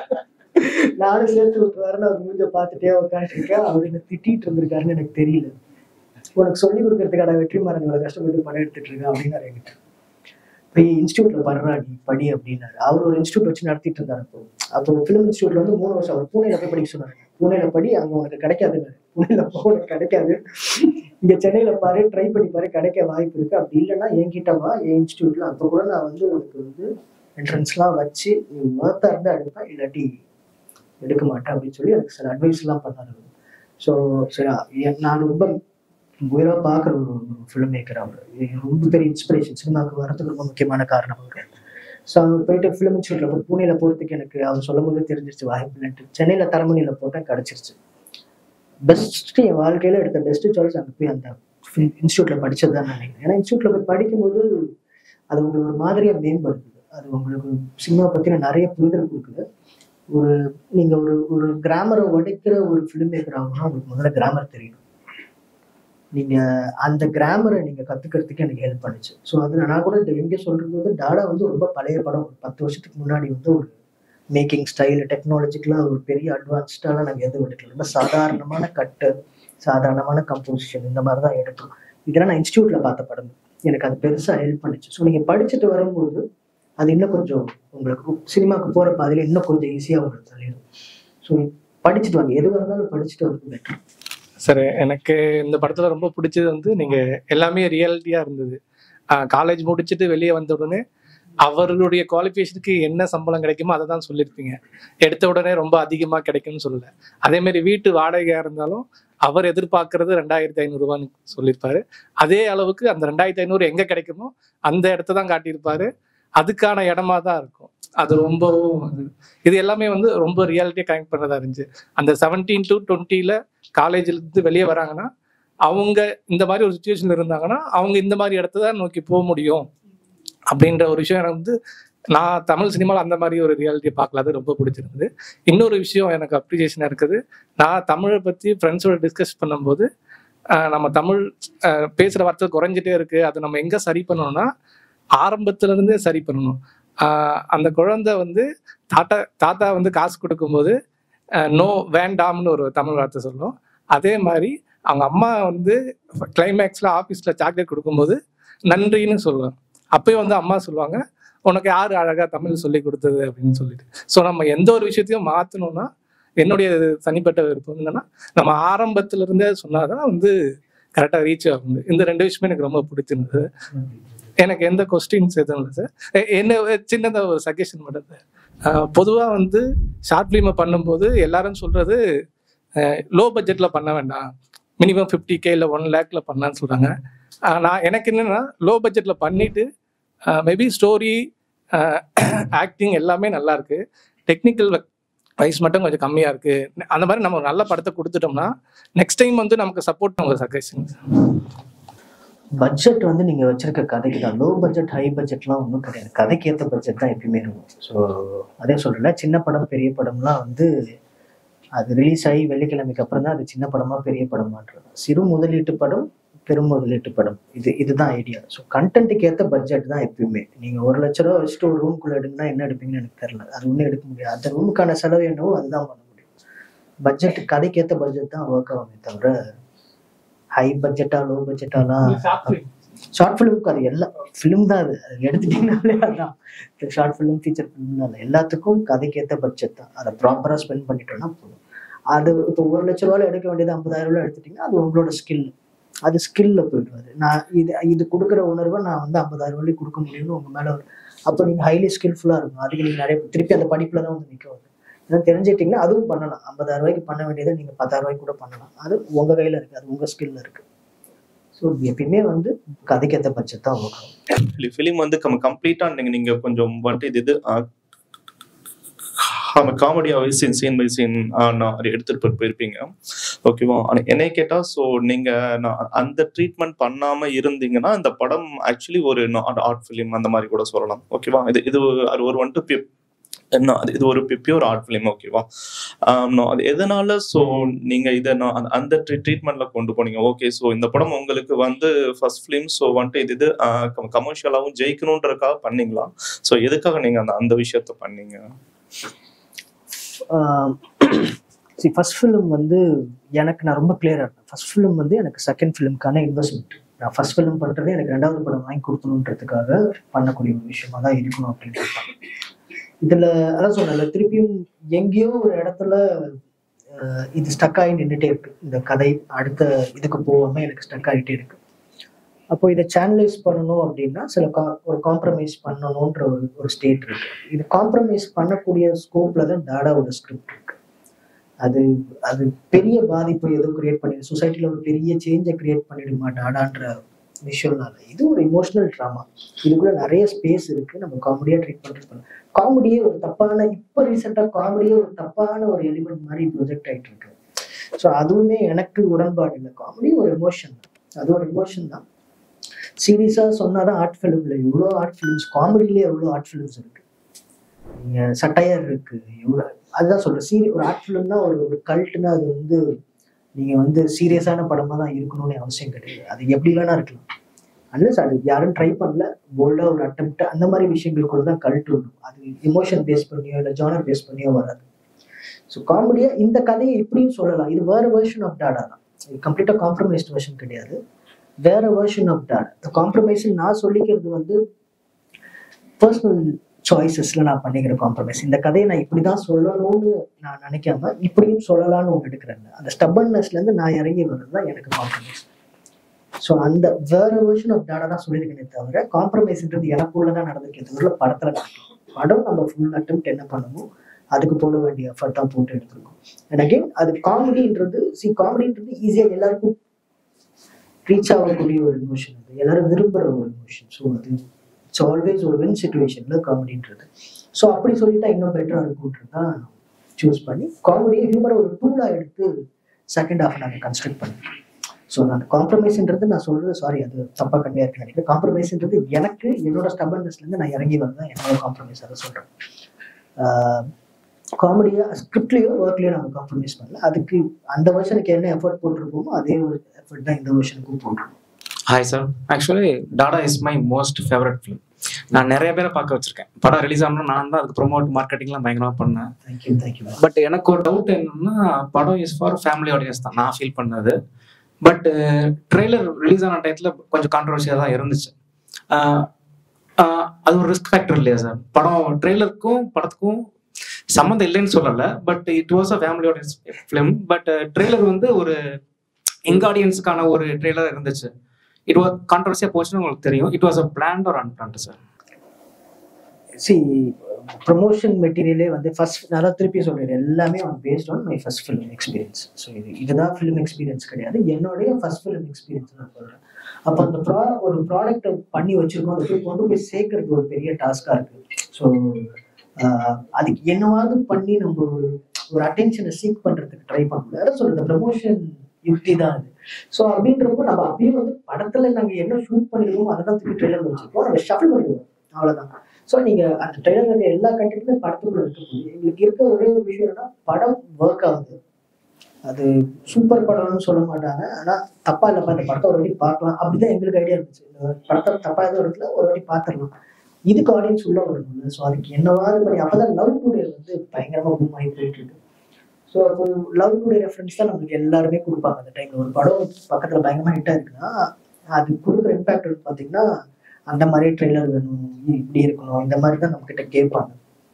நானும் சேர்த்து விட்டுருவாருன்னு அவர் மூஞ்ச பார்த்துட்டே உட்காந்துட்டு இருக்கேன் அவர் என்ன திட்டிட்டு இருந்திருக்காருன்னு எனக்கு தெரியல உனக்கு சொல்லி கொடுக்கறதுக்கான வெற்றிமாறன் இவ்வளவு கஷ்டப்பட்டு படம் எடுத்துட்டு இருக்கேன் அப்படின்னாரு என்கிட்ட போய் இன்ஸ்டியூட்ல படுறா நீ படி அப்படின்னாரு அவர் ஒரு இன்ஸ்டியூட் வச்சு நடத்திட்டு இருந்தாரு அப்போ அப்போ ஃபிலிம் இன்ஸ்டியூட்ல வந்து மூணு வருஷம் அவர் பூனேல போய் படிக்க சொன்னாரு பூனேல படி அங்க உனக்கு கிடைக்காதுன்னு பூனேல போ, உனக்கு கிடைக்காது இங்க சென்னையில பாரு ட்ரை பண்ணி பாரு கிடைக்க வாய்ப்பு இருக்கு அப்படி இல்லைன்னா என்கிட்ட வா என் இன்ஸ்டியூட்ல அப்போ கூட நான் வந்து உனக்கு வந்து என்ட்ரன்ஸ்லாம் வச்சு நீ ஒர்த்தா இருந்தா எடுப்பேன் இல்லாட்டி எடுக்க மாட்டேன் அப்படின்னு சொல்லி எனக்கு சில அட்வைஸ் எல்லாம் பண்ணாரு ஸோ சரி எ- நான் ரொம்ப உயிராக பார்க்குற ஒரு ஃபிலிம் மேக்கர் அவர் எனக்கு ரொம்ப பெரிய இன்ஸ்பிரேஷன் சினிமாவுக்கு வரதுக்கு ரொம்ப முக்கியமான காரணம் அவர் ஸோ அவர் போயிட்டு ஃபிலிம் இன்ஸ்டியூட்ல போய் பூனேல போகிறதுக்கு எனக்கு அவர் சொல்லும் போது தெரிஞ்சிருச்சு வாய்ப்பு இல்லைன்ட்டு சென்னையில் தரமணியில் போட்டேன் கிடச்சிருச்சு பெஸ்ட் என் வாழ்க்கையில எடுத்த பெஸ்ட் சாய்ஸ் அங்கே போய் அந்த இன்ஸ்டியூட்ல படிச்சது தான் நினைக்கிறேன் ஏன்னா இன்ஸ்டியூட்ல போய் படிக்கும்போது அது உங்களுக்கு ஒரு மாதிரியா மேம்படுத்துது அது உங்களுக்கு சினிமா பத்தின நிறைய புரிதல் கொடுக்குது ஒரு நீங்க ஒரு ஒரு கிராமரை உடைக்கிற ஒரு ஃபிலிம் மேக்கர் ஆகணும்னா உங்களுக்கு முதல்ல கிராமர் தெரியணும் நீங்க அந்த கிராமரை நீங்க கத்துக்கிறதுக்கு எனக்கு ஹெல்ப் பண்ணுச்சு ஸோ அது நான் கூட இந்த எங்கே சொல்றது வந்து டாடா வந்து ரொம்ப பழைய படம் ஒரு பத்து வருஷத்துக்கு முன்னாடி வந்து ஒரு மேக்கிங் ஸ்டைல் டெக்னாலஜிக்கலாக ஒரு பெரிய அட்வான்ஸ்டாலாம் நாங்கள் எதுவும் எடுக்கல ரொம்ப சாதாரணமான கட்டு சாதாரணமான கம்போசிஷன் இந்த மாதிரி தான் எடுத்தோம் இதெல்லாம் நான் இன்ஸ்டியூட்ல பார்த்த படம் எனக்கு அது பெருசாக ஹெல்ப் பண்ணுச்சு ஸோ நீங்கள் படிச்சுட்டு வரும்போது அது இன்னும் கொஞ்சம் உங்களுக்கு சினிமாவுக்கு போகிற பாதையில் இன்னும் கொஞ்சம் ஈஸியாக உங்களுக்கு தள்ளிடும் ஸோ படிச்சுட்டு வாங்க எதுவாக இருந்தாலும் படிச்சுட்டு வரது பெட்டர் சார் எனக்கு இந்த படத்துல ரொம்ப பிடிச்சது வந்து நீங்க எல்லாமே ரியாலிட்டியா இருந்தது காலேஜ் முடிச்சுட்டு வெளியே வந்த உடனே அவர்களுடைய குவாலிஃபிகேஷனுக்கு என்ன சம்பளம் கிடைக்குமோ அதை தான் சொல்லியிருப்பீங்க எடுத்த உடனே ரொம்ப அதிகமாக கிடைக்கும்னு சொல்லல அதே மாதிரி வீட்டு வாடகையாக இருந்தாலும் அவர் எதிர்பார்க்கறது ரெண்டாயிரத்தி ஐநூறுரூவான்னு சொல்லியிருப்பாரு அதே அளவுக்கு அந்த ரெண்டாயிரத்தி ஐநூறு எங்கே கிடைக்குமோ அந்த இடத்த தான் காட்டியிருப்பாரு அதுக்கான இடமா தான் இருக்கும் அது ரொம்பவும் இது- இது எல்லாமே வந்து ரொம்ப ரியாலிட்டியாக கனெக்ட் பண்ணுறதா இருந்துச்சு அந்த செவன்டீன் டு டுவெண்ட்டியில் காலேஜ்ல இருந்து வெளியே வராங்கன்னா அவங்க இந்த மாதிரி ஒரு சுச்சுவேஷன்ல இருந்தாங்கன்னா அவங்க இந்த மாதிரி இடத்த தான் நோக்கி போக முடியும் அப்படின்ற ஒரு விஷயம் எனக்கு வந்து நான் தமிழ் சினிமாவில் அந்த மாதிரி ஒரு ரியாலிட்டியை பார்க்கல அது ரொம்ப பிடிச்சிருந்தது இன்னொரு விஷயம் எனக்கு அப்ரிசியேஷனாக இருக்குது நான் தமிழை பற்றி ஃப்ரெண்ட்ஸோட டிஸ்கஸ் பண்ணும்போது ஆஹ் நம்ம தமிழ் ஆஹ் பேசுற வார்த்தை குறைஞ்சிட்டே இருக்கு அதை நம்ம எங்க சரி பண்ணணும்னா ஆரம்பத்துல இருந்தே சரி பண்ணணும் ஆஹ் அந்த குழந்தை வந்து தாத்தா தாத்தா வந்து காசு கொடுக்கும்போது நோ வேண்டாம்னு ஒரு தமிழ் வார்த்தை சொல்லும் அதே மாதிரி அவங்க அம்மா வந்து கிளைமேக்ஸ்ல ஆஃபீஸ்ல சாக்லேட் கொடுக்கும்போது நன்றின்னு சொல்லுவாங்க அப்பயும் வந்து அம்மா சொல்லுவாங்க உனக்கு யார் அழகா தமிழ் சொல்லி கொடுத்தது அப்படின்னு சொல்லிட்டு ஸோ நம்ம எந்த ஒரு விஷயத்தையும் மாற்றணும்னா என்னுடைய தனிப்பட்ட விருப்பம் என்னன்னா நம்ம ஆரம்பத்துல இருந்தே சொன்னாதான் வந்து கரெக்டாக ரீச் ஆகும் இந்த ரெண்டு விஷயமே எனக்கு ரொம்ப பிடிச்சிருந்தது எனக்கு எந்த கொஸ்டின்ஸ் எதுவும் இல்லை சார் எ- என்ன சின்னதாக ஒரு சஜஷன் மட்டும் சார் பொதுவாக வந்து ஷார்ட் ஃபிலிமை பண்ணும்போது எல்லாரும் சொல்றது லோ பட்ஜெட்டில் பண்ண வேண்டாம் மினிமம் ஃபிஃப்டி கே இல்லை ஒன் லேக்ல பண்ணான்னு சொல்கிறாங்க நான் எனக்கு என்னன்னா லோ பட்ஜெட்டில் பண்ணிட்டு மேபி ஸ்டோரி ஆக்டிங் எல்லாமே நல்லா இருக்கு டெக்னிக்கல் வைஸ் மட்டும் கொஞ்சம் கம்மியாக இருக்குது அந்த மாதிரி நம்ம ஒரு நல்ல படத்தை கொடுத்துட்டோம்னா நெக்ஸ்ட் டைம் வந்து நமக்கு சப்போர்ட் அவங்க சர்க்கரைசிங் பட்ஜெட் வந்து நீங்கள் வச்சிருக்க கதைக்கு தான் லோ பட்ஜெட் ஹை பட்ஜெட்லாம் ஒன்றும் கிடையாது கதைக்கு ஏற்ற பட்ஜெட் தான் எப்பயுமே இருக்கும் ஸோ அதே சொல்கிறல சின்ன படம் பெரிய படம்லாம் வந்து அது ரிலீஸ் ஆகி வெள்ளிக்கிழமைக்கு அப்புறம் தான் அது சின்ன படமா பெரிய படமான்றது சிறு முதலீட்டு படம் பெரும் முதலீட்டு படம் இது இதுதான் ஐடியா ஸோ கண்டென்ட்டுக்கு ஏற்ற பட்ஜெட் தான் எப்பயுமே நீங்கள் ஒரு லட்ச ரூபா வச்சுட்டு ஒரு ரூம்குள்ளே எடுங்கன்னா என்ன எடுப்பீங்கன்னு எனக்கு தெரியல அது ஒன்றும் எடுக்க முடியாது அந்த ரூமுக்கான செலவு என்னவோ அதுதான் பண்ண முடியும் பட்ஜெட் கதைக்கு ஏற்ற பட்ஜெட் தான் ஒர்க் ஆகுமே தவிர ஹை பட்ஜெட்டா லோ பட்ஜெட்டாலாம் ஷார்ட் ஃபிலிமுக்கு அது எல்லாம் ஃபிலிம் தான் அது அது எடுத்துட்டீங்கனாலே அதான் ஷார்ட் ஃபிலிம் ஃபீச்சர் ஃபிலிம் தான் எல்லாத்துக்கும் கதைக்கேற்ற பட்ஜெட் தான் அதை ப்ராப்பராக ஸ்பெண்ட் பண்ணிட்டோம்னா போதும் அது இப்போ ஒரு லட்ச ரூபாயில எடுக்க வேண்டியது ஐம்பதாயிரம் ரூபாய் எடுத்துட்டீங்கன்னா அது உங்களோட ஸ்கில் அது ஸ்கில்ல போயிடுவாரு நான் இது இது கொடுக்குற உணர்வை நான் வந்து ஐம்பதாயிரம் ரூபாய்க்கு கொடுக்க முடியும்னு உங்க மேல ஒரு அப்போ நீங்க ஹைலி ஸ்கில்ஃபுல்லா இருக்கும் அதுக்கு நீங்க நிறைய திருப்பி அந்த படிப்புல தான் வந்து நிற்க வருது ஏன்னா தெரிஞ்சிட்டிங்கன்னா அதுவும் பண்ணலாம் ஐம்பதாயிரம் ரூபாய்க்கு பண்ண வேண்டியதை நீங்க பத்தாயிரம் ரூபாய்க்கு கூட பண்ணலாம் அது உங்க கையில இருக்கு அது உங்க ஸ்கில்ல இருக்கு ஸோ எப்பயுமே வந்து கதைக்கேற்ற பட்ஜெட் தான் ஒர்க் ஆகும் ஃபிலிம் வந்து கம் கம்ப்ளீட்டா நீங்க நீங்க கொஞ்சம் வந்துட்டு இது இது காமெடியாகவே சீன் சீன் பை சீன் நான் எடுத்துட்டு போய் போயிருப்பீங்க ஓகேவா ஆனா என்னை கேட்டா ஸோ நீங்க நான் அந்த ட்ரீட்மெண்ட் பண்ணாம இருந்தீங்கன்னா இந்த படம் ஆக்சுவலி ஒரு ஆர்ட் ஃபிலிம் அந்த மாதிரி கூட சொல்லலாம் ஓகேவா இது இது ஒரு- ஒரு வந்துட்டு என்ன அது இது ஒரு பியூர் ஆர்ட் ஃபிலிம் ஓகேவா அது எதனால ஸோ நீங்க இதை நான் அந்த- அந்த ட்ரீட்மெண்ட்ல கொண்டு போனீங்க ஓகே ஸோ இந்த படம் உங்களுக்கு வந்து ஃபர்ஸ்ட் ஃபிலிம் ஸோ வந்துட்டு இது இது கமர்ஷியலாகவும் ஜெயிக்கணுன்றதுக்காக பண்ணீங்களா ஸோ எதுக்காக நீங்க அந்த அந்த விஷயத்த பண்ணீங்க சி ஃபர்ஸ்ட் ஃபிலிம் வந்து எனக்கு நான் ரொம்ப கிளியராக இருந்தேன் ஃபர்ஸ்ட் ஃபிலிம் வந்து எனக்கு செகண்ட் ஃபிலிம்க்கான இன்வெஸ்ட்மெண்ட் நான் ஃபர்ஸ்ட் ஃபிலிம் பண்ணுறது எனக்கு ரெண்டாவது படம் வாங்கி கொடுக்கணுன்றதுக்காக பண்ணக்கூடிய ஒரு விஷயமா தான் இருக்கணும் அப்படின்னு இதில் அதான் சொன்னல திருப்பியும் எங்கேயோ ஒரு இடத்துல அஹ், இது ஸ்டக் ஆகி நின்றுட்டே இருக்கு இந்த கதை அடுத்த இதுக்கு போகாம எனக்கு ஸ்டக் ஆகிட்டே இருக்கு அப்போ இதை சேனலைஸ் பண்ணணும் அப்படின்னா சில கா- ஒரு காம்ப்ரமைஸ் பண்ணணுன்ற ஒரு ஒரு ஸ்டேட் இருக்கு இது காம்ப்ரமைஸ் பண்ணக்கூடிய ஸ்கோப்ல தான் டாடாவோட ஸ்கிரிப்ட் இருக்கு அது அது பெரிய பாதிப்பை எதுவும் கிரியேட் பண்ணிடு சொசைட்டில ஒரு பெரிய சேஞ்சை கிரியேட் பண்ணிடுமா டாடான்ற விஷயம்னால இது ஒரு இமோஷனல் ட்ராமா இதுக்குள்ள நிறைய ஸ்பேஸ் இருக்கு நம்ம காமெடியா ட்ரீட் பண்றது பண்ணலாம் காமெடியே ஒரு தப்பான இப்போ ரீசெண்டாக காமெடியே ஒரு தப்பான ஒரு எலிமெண்ட் மாதிரி ப்ரொஜெக்ட் ஆயிட்டு இருக்கு ஸோ அதுவுமே எனக்கு உடன்பாடு இல்லை காமெடி ஒரு எமோஷன் தான் அது ஒரு எமோஷன் தான் சீரியஸாக சொன்னாதான் ஆர்ட் ஃபிலிம்ல எவ்வளோ ஆர்ட் ஃபிலிம்ஸ் காமெடியிலே எவ்வளோ ஆர்ட் ஃபிலிம்ஸ் இருக்கு நீங்க சட்டையர் இருக்கு எவ்வளோ அதுதான் சொல்றேன் சீரி ஒரு ஆர்ட் ஃபிலிம்னா ஒரு ஒரு கல்ட்டுனா அது வந்து நீங்க வந்து சீரியஸான படமா தான் இருக்கணும்னு அவசியம் கிடையாது அது எப்படி வேணா இருக்கலாம் அன்லஸ் அது யாரும் ட்ரை பண்ணல போல்டா ஒரு அட்டம் அந்த மாதிரி விஷயங்கள் கூட தான் கல்ட் வரும் அது எமோஷன் பேஸ் பண்ணியோ இல்லை ஜானர் பேஸ் பண்ணியோ வராது ஸோ காமெடியா இந்த கதையை இப்படியும் சொல்லலாம் இது வேற வெர்ஷன் ஆஃப் டாடா தான் இது கம்ப்ளீட்டாக காம்ப்ரமைஸ்ட் வெர்ஷன் கிடையாது வேற வெர்ஷன் ஆஃப் டாடா இந்த காம்ப்ரமைஸ் நான் சொல்லிக்கிறது வந்து பர்சனல் சாய்ஸஸ்ல நான் பண்ணிக்கிற காம்ப்ரமைஸ் இந்த கதையை நான் இப்படி தான் சொல்லணும்னு நான் நினைக்காம இப்படியும் சொல்லலாம்னு ஒன்று எடுக்கிறேன் அந்த stubbornnessல இருந்து நான் இறங்கி வர்றது தான் எனக்கு காம்ப்ரமைஸ் ஸோ அந்த வேற வெர்ஷன் ஆஃப் டாடா தான் சொல்லியிருக்கேனே தவிர காம்ப்ரமைஸ்ன்றது எனக்குள்ள தான் நடந்திருக்கே தவிர படத்துல நடக்கும் படம் நம்ம ஃபுல் அட்டம் என்ன பண்ணணும் அதுக்கு போட வேண்டிய எஃபர்ட் தான் போட்டு எடுத்திருக்கோம் அண்ட் அகைன் அது காமெடின்றது சி காமெடின்றது ஈஸியாக எல்லாருக்கும் ரீச் ஆகக்கூடிய ஒரு எமோஷன் அது எல்லாரும் விரும்புகிற ஒரு எமோஷன் ஸோ அது இட்ஸ் ஆல்வேஸ் ஒரு வின் சுச்சுவேஷனில் காமெடின்றது ஸோ அப்படி சொல்லிட்டா இன்னும் பெட்டராக இருக்கும்ன்றது தான் சூஸ் பண்ணி காமெடியை ஹியூமரை ஒரு டூலாக எடுத்து செகண்ட் ஹாஃப் நாங்கள் கன்ஸ்ட்ரக்ட் பண்ணி ஸோ நான் காம்ப்ரமைஸ்ன்றது நான் சொல்றது சாரி அது தப்பாக கம்மியாக இருக்கு நினைக்கிறேன் காம்ப்ரமைஸ்ன்றது எனக்கு என்னோட ஸ்டபர்னஸ்லேருந்து நான் இறங்கி வரதான் என்னோட காம்ப்ரமைஸ் அதை சொல்கிறேன் காமெடியாக ஸ்கிரிப்ட்லேயோ ஒர்க்லேயோ நம்ம காம்ப்ரமைஸ் பண்ணல அதுக்கு அந்த வருஷனுக்கு என்ன எஃபர்ட் போட்டிருக்கோமோ அதே ஒரு எஃபர்ட் தான் இந்த வருஷனுக்கும் போட்டிருக்கோம் hi sir actually Dada is my most favourite film நான் நிறைய பேரை பார்க்க வச்சிருக்கேன் படம் ரிலீஸ் ஆகணும் நான் தான் அதுக்கு ப்ரொமோட் மார்க்கெட்டிங்லாம் பயங்கரமாக பண்ணேன் தேங்க்யூ தேங்க்யூ பட் எனக்கு ஒரு டவுட் என்னன்னா படம் இஸ் ஃபார் ஃபேமிலி ஆடியன்ஸ் தான் நான் ஃபீல் பண்ணது பட் ட்ரெய்லர் ரிலீஸ் ஆன டயத்தில் கொஞ்சம் கான்ட்ரவர்சியாக தான் இருந்துச்சு ஆஹ் ஆஹ் அது ஒரு ரிஸ்க் ஃபேக்டர் இல்லையா சார் படம் ட்ரெய்லருக்கும் படத்துக்கும் சம்மந்தம் இல்லைன்னு சொல்லலை but it was a family audience film but trailer வந்து ஒரு எங்க ஆடியன்ஸுக்கான ஒரு ட்ரெய்லர் இருந்துச்சு இட் வாஸ் கான்ட்ரவர்சியாக போச்சுன்னு உங்களுக்கு தெரியும் இட் வாஸ் அ பிளான்ட் ஒரு அன்பிளான்ட் சார் சி ப்ரொமோஷன் மெட்டீரியலே வந்து ஃபர்ஸ்ட் நான் தான் திருப்பி சொல்றேன் எல்லாமே on based on my first film experience so இது இதுதான் ஃபிலிம் எக்ஸ்பீரியன்ஸ் கிடையாது என்னுடைய ஃபர்ஸ்ட் ஃபிலிம் எக்ஸ்பீரியன்ஸ் நான் சொல்றேன் அப்போ அந்த ப்ரா ஒரு ப்ராடக்ட்டை பண்ணி வச்சிருக்கோம் அதை போய் கொண்டு போய் சேர்க்கறது ஒரு பெரிய டாஸ்காக இருக்கு ஸோ ஆஹ் அதுக்கு என்னவாவது பண்ணி நம்ம ஒரு ஒரு அட்டென்ஷனை சீக் பண்றதுக்கு ட்ரை பண்ணல அதான் சொல்றது ப்ரமோஷன் யுக்தி தான் அது ஸோ அப்படின்றப்போ நம்ம அப்பயும் வந்து படத்துல நாங்க என்ன ஷூட் பண்ணிருக்கோமோ அதை தான் திருப்பி ட்ரெய்லர் வச்சிருக்கோம் நம்ம ஷஃபிள் பண்ணிடுவோம் அவ்வளவுதான் ஸோ நீங்க அந்த ட்ரெய்லர் இருக்க எல்லா கண்டென்ட்டுமே படத்துக்குள்ள இருக்க போகுது எங்களுக்கு இருக்க ஒரே ஒரு விஷயம் என்னன்னா படம் ஒர்க் ஆகுது அது சூப்பர் படம்னு சொல்ல மாட்டாங்க ஆனா தப்பா இல்லப்பா இந்த படத்தை ஒரு வாட்டி பார்க்கலாம் அப்படிதான் எங்களுக்கு ஐடியா இருந்துச்சு இந்த படத்தை தப்பா எதுவும் இடத்துல ஒரு வாட்டி பார்த்துடலாம் இதுக்கு ஆடியன்ஸ் உள்ள வரணும்ல ஸோ அதுக்கு என்னவாது பண்ணி அப்பதான் லவ் டுடே வந்து பயங்கரமா பூம் ஆகி போயிட்டு இருக்கு ஸோ அப்போ லவ் டுடே ரெஃபரன்ஸ் தான் நம்மளுக்கு எல்லாருமே கொடுப்பாங்க அந்த டைம்ல ஒரு படம் பக்கத்துல பயங்கரமா ஹிட்டா இருக்குன்னா அது கொடுக்குற இம்பாக்ட் வந்து பாத்தீங்கன்னா அந்த மாதிரி ட்ரெய்லர் வேணும் இ- இப்படி இருக்கணும் இந்த மாதிரி தான் நம்ம கிட்ட கேட்பாங்க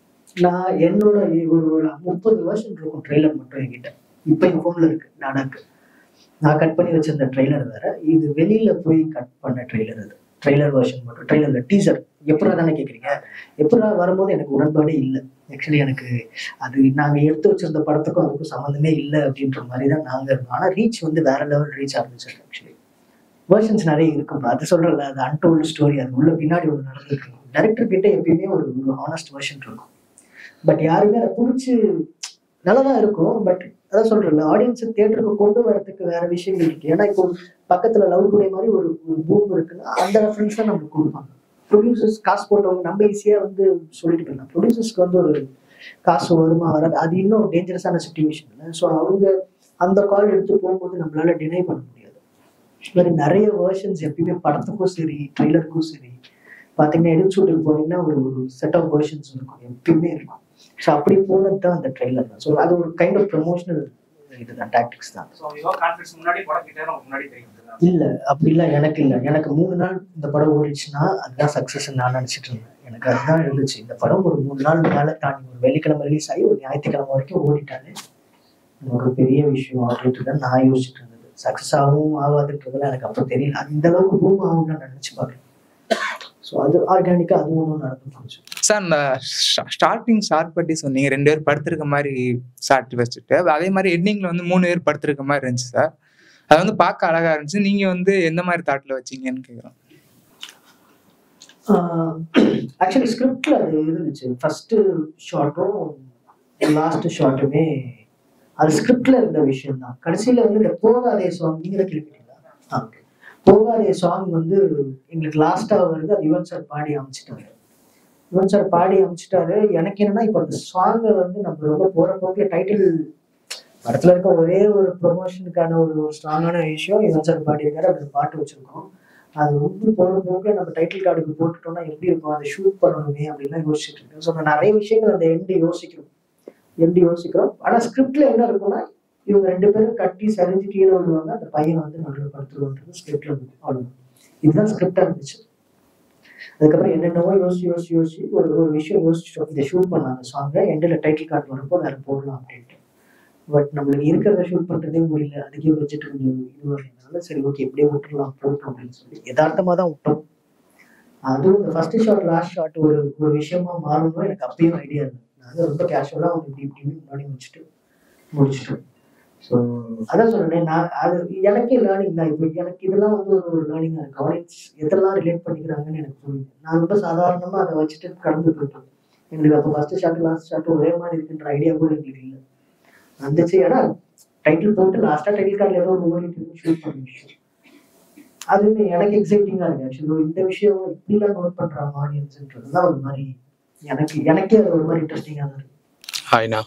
நான் என்னோட ஒரு ஒரு முப்பது வருஷம் இருக்கும் ட்ரெய்லர் மட்டும் என்கிட்ட இப்போ என் ஃபோன்ல இருக்கு நாடாக்கு நான் கட் பண்ணி வச்சிருந்த ட்ரெய்லர் வேற இது வெளியில போய் கட் பண்ண ட்ரெய்லர் அது ட்ரெய்லர் வெர்ஷன் மட்டும் ட்ரெய்லர்ல டீசர் எப்படா தானே கேட்குறீங்க எப்படா வரும்போது எனக்கு உடன்பாடே இல்லை ஆக்சுவலி எனக்கு அது நாங்க எடுத்து வச்சிருந்த படத்துக்கும் அதுக்கும் சம்மந்தமே இல்லை அப்படின்ற மாதிரி தான் நாங்க இருந்தோம் ஆனா ரீச் வந்து வேற லெவல் ரீச் ஆரம்பிச்சு ஆக்சுவலி வெர்ஷன்ஸ் நிறைய இருக்கும் அது சொல்றல அது அன்டோல்டு ஸ்டோரி அது உள்ள பின்னாடி ஒன்று நடந்திருக்கு டேரக்டர் கிட்ட எப்பயுமே ஒரு ஒரு ஹானஸ்ட் வெர்ஷன் இருக்கும் பட் யாருமே அதை பிடிச்சி நல்லதா இருக்கும் பட் அதான் சொல்றேன்ல ஆடியன்ஸ் தியேட்டருக்கு கொண்டு வரதுக்கு வேற விஷயங்கள் இருக்கு ஏன்னா இப்போ பக்கத்துல லவ் டுடே மாதிரி ஒரு ஒரு பூம் இருக்குன்னா அந்த ரெஃபரன்ஸ் தான் நமக்கு கொடுப்பாங்க ப்ரொடியூசர்ஸ் காசு போட்டவங்க நம்ம ஈஸியா வந்து சொல்லிட்டு போயிடலாம் ப்ரொடியூசர்ஸ்க்கு வந்து ஒரு காசு வருமா வராது அது இன்னும் டேஞ்சரஸான சுச்சுவேஷன் இல்லை ஸோ அவங்க அந்த கால் எடுத்து போகும்போது நம்மளால டினை பண்ண முடியாது இது மாதிரி நிறைய வேர்ஷன்ஸ் எப்பயுமே படத்துக்கும் சரி ட்ரெய்லருக்கும் சரி பார்த்தீங்கன்னா எடிட் ஷூட்டுக்கு போனீங்கன்னா ஒரு ஒரு செட் ஆஃப் வேர்ஷன்ஸ் இருக்கும் எப்பயுமே இருக்கும் ஸோ அப்படி போனது தான் அந்த ட்ரெய்லர் தான் ஸோ அது ஒரு கைண்ட் ஆஃப் ப்ரமோஷனல் இதுதான் டாக்டிக்ஸ் தான் ஸோ யுவர் கான்ஃபிடன்ஸ் முன்னாடி படம் கிட்டே நமக்கு முன்னாடி தெரியும் இல்ல அப்படிலாம் எனக்கு இல்ல எனக்கு மூணு நாள் இந்த படம் ஓடிச்சுன்னா அதுதான் சக்சஸ் நான் நினைச்சிட்டு இருந்தேன் எனக்கு அதுதான் இருந்துச்சு இந்த படம் ஒரு மூணு நாள் மேல தாண்டி ஒரு வெள்ளிக்கிழமை ரிலீஸ் ஆகி ஒரு ஞாயிற்றுக்கிழமை வரைக்கும் ஓடிட்டாலே அது ஒரு பெரிய விஷயம் அப்படின்ட்டு தான் நான் யோசிச்சுட்டு இருந்தது சக்சஸ் ஆகும் ஆகாதுன்றதுலாம் எனக்கு அப்போ தெரியல அது இந்த அளவுக்கு பூம் ஆகும்னு நான் நினைச்சு பார்க்கல ஸோ அது ஆர்கானிக்கா அது ஒன்றும் நடந்து போச்சு சார் இந்த ஸ்டார்டிங் ஷார்ட் பட்டி சொன்னீங்க ரெண்டு பேர் படுத்திருக்க மாதிரி ஷார்ட் வச்சுட்டு அதே மாதிரி எண்டிங்ல வந்து மூணு பேர் படுத்திருக்க மாதிரி இருந்துச்சு சார் அது வந்து பார்க்க அழகா இருந்துச்சு நீங்க வந்து எந்த மாதிரி தாட்ல வச்சீங்கன்னு கேக்குறோம் ஆக்சுவலி ஸ்கிரிப்ட்ல அது இருந்துச்சு ஃபர்ஸ்ட் ஷார்ட்டும் லாஸ்ட் ஷார்ட்டுமே அது ஸ்கிரிப்ட்ல இருந்த விஷயம் தான் கடைசியில வந்து இந்த போகாதே சாங் நீங்களே கேள்விப்பட்டீங்களா ஆ, okay. போகாதே சாங் வந்து எங்களுக்கு லாஸ்டா வருது அது யுவன் சார் பாடி அமைச்சிட்டாரு யுவன் சார் பாடி அமைச்சிட்டாரு எனக்கு என்னன்னா இப்போ அந்த சாங்கை வந்து நம்ம ரொம்ப போற போக்கில் டைட்டில் படத்துல இருக்க ஒரே ஒரு ப்ரொமோஷனுக்கான ஒரு ஒரு ஸ்ட்ராங்கான விஷயம் யுவன் சார் பாடியிருக்காரு அப்படி ஒரு பாட்டு வச்சிருக்கோம் அது ரொம்ப போற போக்கில் நம்ம டைட்டில் கார்டுக்கு போட்டுட்டோம்னா எப்படி இருக்கும் அதை ஷூட் பண்ணணுமே அப்படின்லாம் யோசிச்சுட்டு இருக்கேன் ஸோ நான் நிறைய விஷயங்கள் அந்த எண்டு யோசிக்கிறோம் எண்டு யோசிக்கிறோம் ஆனா ஸ்கிரிப்ட்ல என்ன இருக்கும்னா இவங்க ரெண்டு பேரும் கட்டி சரிஞ்சு கீழே விடுவாங்க அந்த பையன் வந்து நடுவில் படுத்துருவோன்றது ஸ்கிரிப்ட்ல இருந்தது அவ்வளவுதான் இதுதான் ஸ்கிரிப்டா இருந்துச்சு அதுக்கப்புறம் என்னென்னவோ யோசிச்சு யோசிச்சு யோசிச்சு ஒரு ஒரு விஷயம் யோசிச்சோம் இதை ஷூட் பண்ணலாம் அந்த சாங்கை எண்டில் டைட்டில் கார்டு வரப்போ வேற போடலாம் அப்படின்ட்டு பட் நம்மளுக்கு இருக்கிறத ஷூட் பண்றதே முடியல அதுக்கே பட்ஜெட் கொஞ்சம் இதுவாகிறதுனால சரி ஓகே எப்படியே விட்டுறலாம் போட்டோம் அப்படின்னு சொல்லி யதார்த்தமா தான் விட்டோம் அதுவும் இந்த ஃபர்ஸ்ட் ஷாட் லாஸ்ட் ஷாட் ஒரு ஒரு விஷயமா மாறணும் எனக்கு அப்பயும் ஐடியா இல்லை நாங்கள் ரொம்ப கேஷுவலாக அவங்க இப்படி இப்படின்னு முன்னாடி முடிச்சுட்டு முடிச்சிட்டோம் ஸோ அதான் சொல்றேன் நான் அது எனக்கே லேர்னிங் தான் இப்போ எனக்கு இதெல்லாம் வந்து ஒரு ஒரு லேர்னிங்காக இருக்கு ஆடியன்ஸ் எதெல்லாம் ரிலேட் பண்ணிக்கிறாங்கன்னு எனக்கு புரியுது நான் ரொம்ப சாதாரணமாக அதை வச்சுட்டு கடந்து போயிட்டேன் எங்களுக்கு அப்போ ஃபர்ஸ்ட் ஷாட் லாஸ்ட் ஷாட் ஒரே மாதிரி இருக்குன்ற ஐடியா கூட எங்களுக்கு இல்லை வந்துச்சு ஏன்னா டைட்டில் போட்டு லாஸ்ட்டாக டைட்டில் கார்டில் ஏதோ ஒரு ஓடிட்டு ஷூட் பண்ண விஷயம் அதுவுமே எனக்கு எக்ஸைட்டிங்காக இருக்கு ஆக்சுவலி இந்த விஷயம் இப்படிலாம் நோட் பண்ணுறாங்க ஆடியன்ஸ்ன்றது தான் ஒரு மாதிரி எனக்கு எனக்கே அது ஒரு மாதிரி இன்ட்ரெஸ்டிங்காக தான் இருக்கு ஹாய்ண்ணா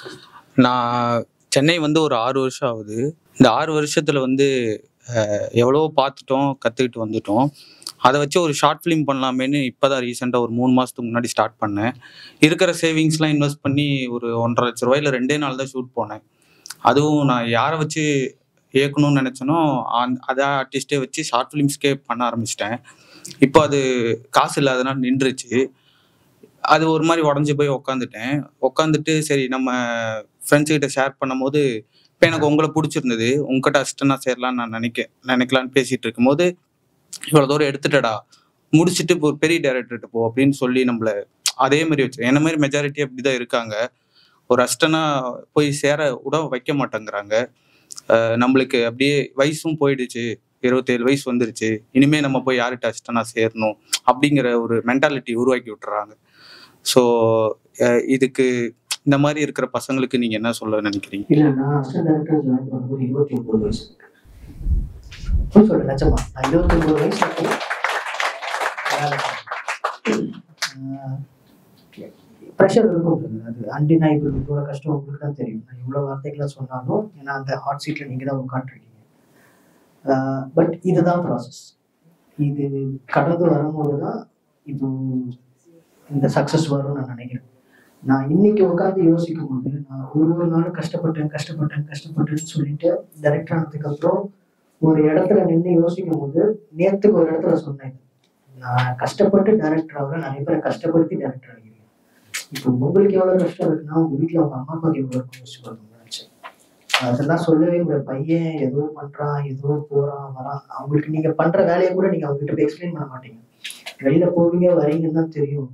நான் சென்னை வந்து ஒரு ஆறு வருஷம் ஆகுது இந்த ஆறு வருஷத்துல வந்து அஹ், எவ்வளவோ பார்த்துட்டோம் கற்றுக்கிட்டு வந்துட்டோம் அதை வச்சு ஒரு ஷார்ட் ஃபிலிம் பண்ணலாமேன்னு இப்போ தான் ரீசெண்டாக ஒரு மூணு மாதத்துக்கு முன்னாடி ஸ்டார்ட் பண்ணேன் இருக்கிற சேவிங்ஸ்லாம் இன்வெஸ்ட் பண்ணி ஒரு ஒன்றரை லட்ச ரூபாயில ரெண்டே நாள் தான் ஷூட் போனேன் அதுவும் நான் யாரை வச்சு இயக்கணும்னு நினச்சேனோ அந்த அதே ஆர்டிஸ்டே வச்சு ஷார்ட் ஃபிலிம்ஸ்க்கே பண்ண ஆரம்பிச்சிட்டேன் இப்போ அது காசு இல்லாதனால நின்றுச்சு அது ஒரு மாதிரி உடஞ்சி போய் உக்காந்துட்டேன் உக்காந்துட்டு சரி நம்ம ஃப்ரெண்ட்ஸ் கிட்ட ஷேர் பண்ணும்போது இப்போ எனக்கு உங்களை பிடிச்சிருந்தது உங்ககிட்ட அசிஸ்டண்டாக சேரலாம்னு நான் நினைக்க நினைக்கலான்னு பேசிட்டு இருக்கும்போது இவ்வளோ தூரம் எடுத்துட்டடா முடிச்சுட்டு இப்போ ஒரு பெரிய டேரக்டர்கிட்ட போ அப்படின்னு சொல்லி நம்மள அதே மாதிரி வச்சு என்ன மாதிரி மெஜாரிட்டி அப்படி தான் இருக்காங்க ஒரு அஸ்டனா போய் சேர விட வைக்க மாட்டேங்கிறாங்க அஹ் நம்மளுக்கு அப்படியே வயசும் போயிடுச்சு இருபத்தேழு வயசு வந்துருச்சு இனிமே நம்ம போய் யார்கிட்ட அஸ்டனா சேரணும் அப்படிங்கிற ஒரு மென்டாலிட்டி உருவாக்கி விட்டுறாங்க ஸோ இதுக்கு இந்த மாதிரி இருக்கிற பசங்களுக்கு நீங்க என்ன சொல்ல நினைக்கிறீங்க இல்ல நான் அசிஸ்டன்ட் டைரக்டர் ஜாயின் பண்ணும்போது இருபத்தி ஒன்பது வயசு போய் சொல்றேன் நிஜமா நான் இருபத்தி ஒன்பது வயசு அப்போ வேலை ப்ரெஷர் இருக்கும் brother. அது அன்டினைபிள் இவ்வளோ கஷ்டம் உங்களுக்கு தான் தெரியும் நான் இவ்வளோ வார்த்தைகளை சொன்னாலும் ஏன்னா அந்த ஹாட் சீட்டில் நீங்கள் தான் உட்காந்துருக்கீங்க பட் இதுதான் ப்ராசஸ் இது கடந்து வரும்போது தான் இப்போ இந்த சக்ஸஸ் வரும்னு நான் நினைக்கிறேன் நான் இன்னைக்கு உட்காந்து யோசிக்கும் போது நான் ஒரு ஒரு நாளும் கஷ்டப்பட்டேன் கஷ்டப்பட்டேன் கஷ்டப்பட்டேன்னு சொல்லிட்டு டைரக்டர் ஆனதுக்கு அப்புறம் ஒரு இடத்துல நின்று யோசிக்கும் போது நேத்துக்கு ஒரு இடத்துல சொன்னேன் நான் கஷ்டப்பட்டு டைரக்டர் ஆகிறேன் நிறைய பேரை கஷ்டப்படுத்தி டைரக்டர் ஆகிறேன் இப்போ உங்களுக்கு எவ்வளவு கஷ்டம் இருக்குன்னா உங்க வீட்டுல உங்க அம்மா அப்பாவுக்கு எவ்வளவு இருக்கும் யோசிச்சு பாருங்க நினைச்சேன் அதெல்லாம் சொல்லவே முடியாது பையன் ஏதோ பண்றான் ஏதோ போறான் வரான் அவங்களுக்கு நீங்க பண்ற வேலையை கூட நீங்க அவங்க கிட்ட போய் எக்ஸ்பிளைன் பண்ண மாட்டீங்க வெளியில போவீங்க வரீங்கன்னு தான் தெரியும்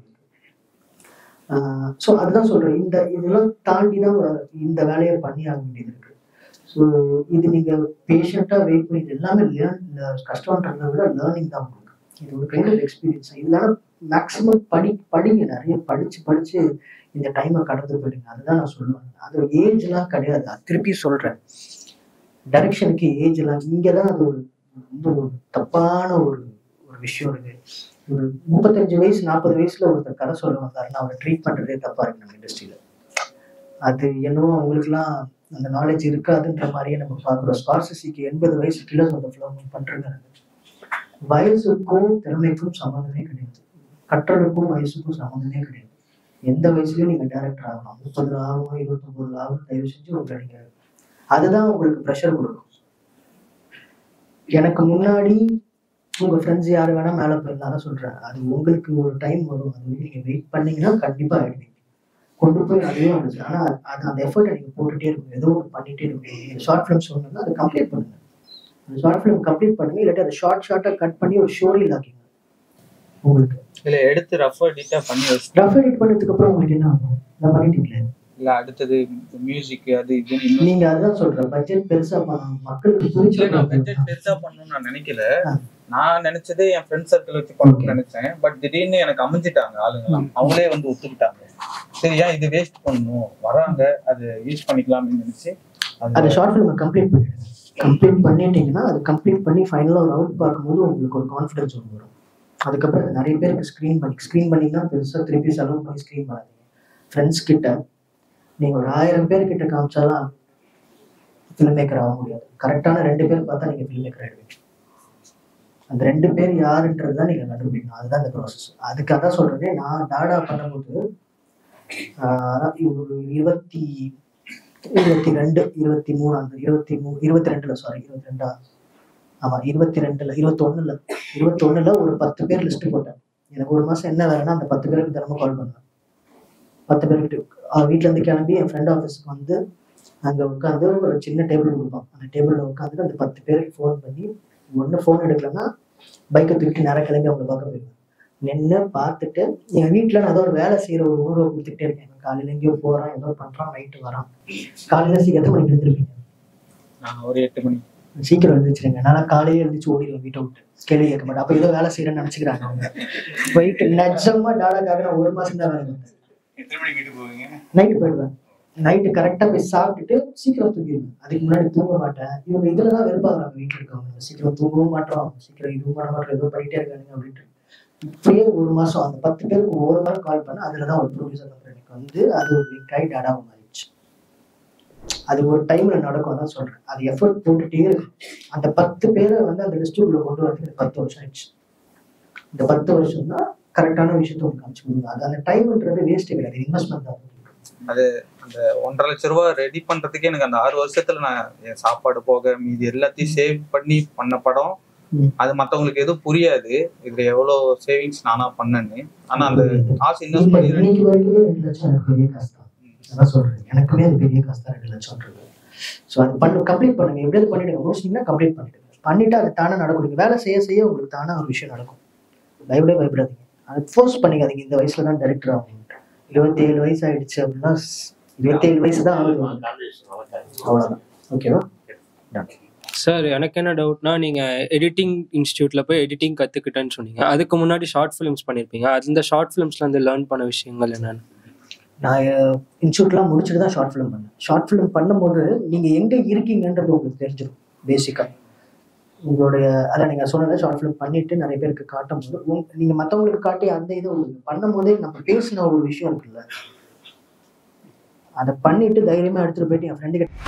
ஸோ அதுதான் சொல்றேன் இந்த இதெல்லாம் தாண்டி தான் வ- இந்த வேலையை பண்ணி ஆக வேண்டியது இருக்கு ஸோ இது நீங்க பேஷண்டா வெயிட் பண்ணி இது எல்லாமே லேர்ன் கஷ்டம்ன்றதை விட லேர்னிங் தான் உங்களுக்கு இது ஒரு கைண்ட் ஆஃப் எக்ஸ்பீரியன்ஸ் இதனால மேக்ஸிமம் படி படிங்க நிறைய படிச்சு படிச்சு இந்த டைமை கடந்து போயிடுங்க அதுதான் நான் சொல்லுவேன் அது ஏஜ்லாம் கிடையாது அது திருப்பி சொல்றேன் டைரக்ஷனுக்கு ஏஜ்லாம் இங்கே தான் அது ஒரு ரொம்ப ஒரு தப்பான ஒரு ஒரு விஷயம் இருக்கு ஒரு முப்பத்தஞ்சு வயசு நாற்பது வயசுல ஒருத்தர் கதை சொல்ல வந்தாருன்னா அவரை ட்ரீட் பண்றதே தப்பா இருக்கு நம்ம இண்டஸ்ட்ரியில அது என்னவோ அவங்களுக்குலாம் அந்த நாலேஜ் இருக்காதுன்ற மாதிரியே நம்ம பார்க்குறோம் ஸ்கார்சிசிக்கு எண்பது வயசு கிலோஸ் அந்த ஃபிலிம் பண்றாங்க வயசுக்கும் திறமைக்கும் சம்மந்தமே கிடையாது கற்றலுக்கும் வயசுக்கும் சம்மந்தமே கிடையாது எந்த வயசுலயும் நீங்க டைரக்டர் ஆகலாம் முப்பதுல ஆகணும் இருபத்தொன்பதுல ஆகணும் தயவு செஞ்சு உங்களை நீங்க அதுதான் உங்களுக்கு ப்ரெஷர் கொடுக்கும் எனக்கு முன்னாடி உங்க ஃப்ரெண்ட்ஸ் யாரு வேணா மேல போயிருந்தாலும் சொல்றேன் அது உங்களுக்கு ஒரு டைம் வரும் அது வரைக்கும் நீங்க வெயிட் பண்ணீங்கன்னா கண்டிப்பா ஆயிடுவீங்க கொண்டு போய் அதுவே வந்துச்சு ஆனா அது அந்த எஃபர்ட்டை நீங்க போட்டுட்டே இருக்கணும் ஏதோ ஒன்று பண்ணிட்டே இருக்கணும் ஷார்ட் ஃபிலிம் சொன்னீங்கன்னா அதை கம்ப்ளீட் பண்ணுங்க அந்த ஷார்ட் ஃபிலிம் கம்ப்ளீட் பண்ணுங்க இல்லாட்டி அதை ஷார்ட் ஷார்ட்டா கட் பண்ணி ஒரு ஸ்டோரியில் ஆக்கிங்க உங்களுக்கு இல்ல எடுத்து ரஃப் எடிட்டா பண்ணி வச்சு ரஃப் எடிட் பண்ணதுக்கு அப்புறம் உங்களுக்கு என்ன ஆகும் நான் பண்ணிட்டீங்களே இல்ல அடுத்தது மியூசிக் அது இதுன்னு இன்னும் நீங்க அதான் சொல்ற பட்ஜெட் பெருசா பண்ணணும் மக்களுக்கு பிடிச்ச இல்ல நான் பட்ஜெட் பெருசா பண்ணணும்னு நான் நினைக்கல நான் நினைச்சதே என் ஃப்ரெண்ட் சர்க்கிள் வச்சு பண்ணணும்னு நினைச்சேன் பட் திடீர்னு எனக்கு அமைஞ்சிட்டாங்க ஆளுங்கலாம் அவங்களே வந்து ஒத்துக்கிட்டாங்க சரி ஏன் இது வேஸ்ட் பண்ணணும் வராங்க அது யூஸ் பண்ணிக்கலாம்னு நினைச்சு அந்த அது ஷார்ட் ஃபிலிமை கம்ப்ளீட் பண்ணிடுங்க கம்ப்ளீட் பண்ணிட்டீங்கன்னா அது கம்ப்ளீட் பண்ணி ஃபைனலாக ஒரு அவுட் பார்க்கும்போது உங்களுக்கு ஒரு கான்ஃபிடன்ஸ் ஒன்று வரும் அதுக்கப்புறம் அது நிறைய பேருக்கு ஸ்க்ரீன் பண்ணி ஸ்க்ரீன் பண்ணிங்கன்னா பெருசாக திருப்பி செலவு பண்ணி ஸ்க்ரீன் பண்ணாதீங்க ஃப்ரெண்ட்ஸ் கிட்ட நீங்கள் ஒரு ஆயிரம் பேர் கிட்ட காமிச்சாலாம் ஃபிலிம் மேக்கர் ஆக முடியாது கரெக்டான ரெண்டு பேர் பார்த்தா நீங்கள் ஃபிலிம் மேக்கர் ஆகிடுவீங்க அந்த ரெண்டு பேர் யாருன்றது தான் நீங்கள் கண்டுபிடிக்கணும் அதுதான் இந்த ப்ராசஸ் அதுக்காக தான் சொல்கிறேன் நான் டாடா பண்ணும்போது ஆஹ் ஒரு இருபத்தி இருபத்தி ரெண்டு இருபத்தி மூணு அந்த இருபத்தி மூணு இருபத்தி ரெண்டுல சாரி இருபத்தி ரெண்டா ஆமா இருபத்தி ரெண்டுல இருபத்தி ஒண்ணுல இருபத்தி ஒண்ணுல ஒரு பத்து பேர் லிஸ்ட் போட்டேன் எனக்கு ஒரு மாசம் என்ன வேலைன்னா அந்த பத்து பேருக்கு தினமும் கால் பண்ணுவேன் பத்து பேருக்கு அவன் வீட்ல இருந்து கிளம்பி என் ஃப்ரெண்ட் ஆஃபீஸ்க்கு வந்து அங்க உட்காந்து ஒரு சின்ன டேபிள் கொடுப்பான் அந்த டேபிள்ல உட்காந்துட்டு அந்த பத்து பேருக்கு ஃபோன் பண்ணி ஒண்ணு ஃபோன் எடுக்கலன்னா பைக்கை தூக்கிட்டு நேரம் கிளம்பி அவங்கள பார்க்க போயிருவேன் நின்று பார்த்துட்டு என் வீட்டில் நான் ஏதோ ஒரு வேலை செய்கிற ஒரு உணர்வை கொடுத்துக்கிட்டே இருக்கேன் காலையில எங்கேயோ போகிறான் ஏதோ பண்ணுறான் நைட்டு வரான் காலையில சீக்கிரம் எத்தனை மணிக்கு எழுந்திருப்பீங்க நான் ஒரு எட்டு மணி சீக்கிரம் எழுந்திரிச்சிருங்க நான் காலையில எழுந்திரிச்சு ஓடிடுவேன் வீட்டை விட்டு கேள்வி கேட்க மாட்டேன் அப்போ ஏதோ வேலை செய்யறேன்னு நினச்சிக்கிறாங்க அவங்க போயிட்டு நிஜமா டாடாக்காக நான் ஒரு மாசம் தான் வேலை பார்த்தேன் எத்தனை மணிக்கு வீட்டுக்கு போவீங்க நைட்டு போயிடுவேன் நைட்டு கரெக்டாக போய் சாப்பிட்டுட்டு சீக்கிரம் தூங்கிடுவேன் அதுக்கு முன்னாடி தூங்க மாட்டேன் இவங்க இதில் தான் வெறுப்பாகிறாங்க வீட்டில் இருக்கவங்க சீக்கிரம் தூங்கவும் மாட்டோம் சீக்கிரம் இதுவும் பண்ண மாட்டோம் ஏதோ பண்ணிட்டே இருக்கானுங்க அப்படின்ட்டு இப்படியே ஒரு மாசம் அந்த பத்து பேருக்கு ஒரு வாரம் கால் பண்ண அதுல தான் ஒரு ப்ரொடியூசர் நம்பர் எனக்கு வந்து அது ஒரு லிங்க் ஆகி டேடாவும் மாறிடுச்சு அது ஒரு டைம்ல நடக்கும் அதான் சொல்றேன் அது எஃபர்ட் போட்டுட்டே இருக்கு அந்த பத்து பேரை வந்து அந்த லிஸ்ட்டுக்குள்ள கொண்டு வரதுக்கு எனக்கு பத்து வருஷம் ஆயிடுச்சு இந்த பத்து வருஷம் தான் கரெக்டான விஷயத்த உங்களுக்கு காமிச்சு கொடுங்க அது அந்த டைம்ன்றது வேஸ்ட் கிடையாது இன்வெஸ்ட்மெண்ட் தான் அது அந்த ஒன்றரை லட்ச ரூபா ரெடி பண்றதுக்கே எனக்கு அந்த ஆறு வருஷத்துல நான் என் சாப்பாடு போக மீதி எல்லாத்தையும் சேவ் பண்ணி பண்ண படம் அது மத்தவங்களுக்கு எதுவும் புரியாது இதுல எவ்வளவு சேவிங்ஸ் நானா பண்ணேன்னு ஆனா அந்த காசு இன்வெஸ்ட் பண்ணி இன்னைக்கு வரைக்குமே ரெண்டு லட்சம் எனக்கு பெரிய காசு தான் அதான் சொல்றேன் எனக்குமே அது பெரிய காசு தான் ரெண்டு லட்சம்ன்றது ஸோ அது பண்ணு கம்ப்ளீட் பண்ணுங்க எப்படியாவது பண்ணிடுங்க முடிச்சிங்கன்னா கம்ப்ளீட் பண்ணிடுங்க பண்ணிட்டு அது தானே நடக்கும் நீங்க வேலை செய்ய செய்ய உங்களுக்கு தானே ஒரு விஷயம் நடக்கும் பயப்படவே பயப்படாதீங்க அதை ஃபோர்ஸ் பண்ணிக்காதீங்க இந்த வயசுல தான் டைரக்டர் ஆகும் இருபத்தி ஏழு வயசு ஆயிடுச்சு அப்படின்னா இருபத்தி ஏழு வயசு தான் ஆகுது அவ்வளோதான் ஓகேவா சார் எனக்கு என்ன டவுட்னா நீங்கள் எடிட்டிங் இன்ஸ்டியூட்டில் போய் எடிட்டிங் கற்றுக்கிட்டேன்னு சொன்னீங்க அதுக்கு முன்னாடி ஷார்ட் ஃபிலிம்ஸ் பண்ணியிருப்பீங்க அந்த ஷார்ட் ஃபிலிம்ஸ்ல இருந்து லேர்ன் பண்ண விஷயங்கள் என்னென்னு நான் இன்ஸ்டியூட்லாம் முடிச்சுட்டு தான் ஷார்ட் ஃபிலிம் பண்ணேன் ஷார்ட் ஃபிலிம் பண்ணும்போது நீங்கள் எங்கே இருக்கீங்கன்றது உங்களுக்கு தெரிஞ்சிடும் பேசிக்காக உங்களுடைய அதான் நீங்கள் சொன்னதை ஷார்ட் ஃபிலிம் பண்ணிட்டு நிறைய பேருக்கு காட்டும் போது உங் நீங்கள் மற்றவங்களுக்கு காட்டி அந்த இதை உங்களுக்கு பண்ணும்போதே நம்ம பேசின ஒரு விஷயம் இருக்குல்ல அதை பண்ணிட்டு தைரியமாக எடுத்துகிட்டு போயிட்டு என் ஃப்ரெண்டு கிட்ட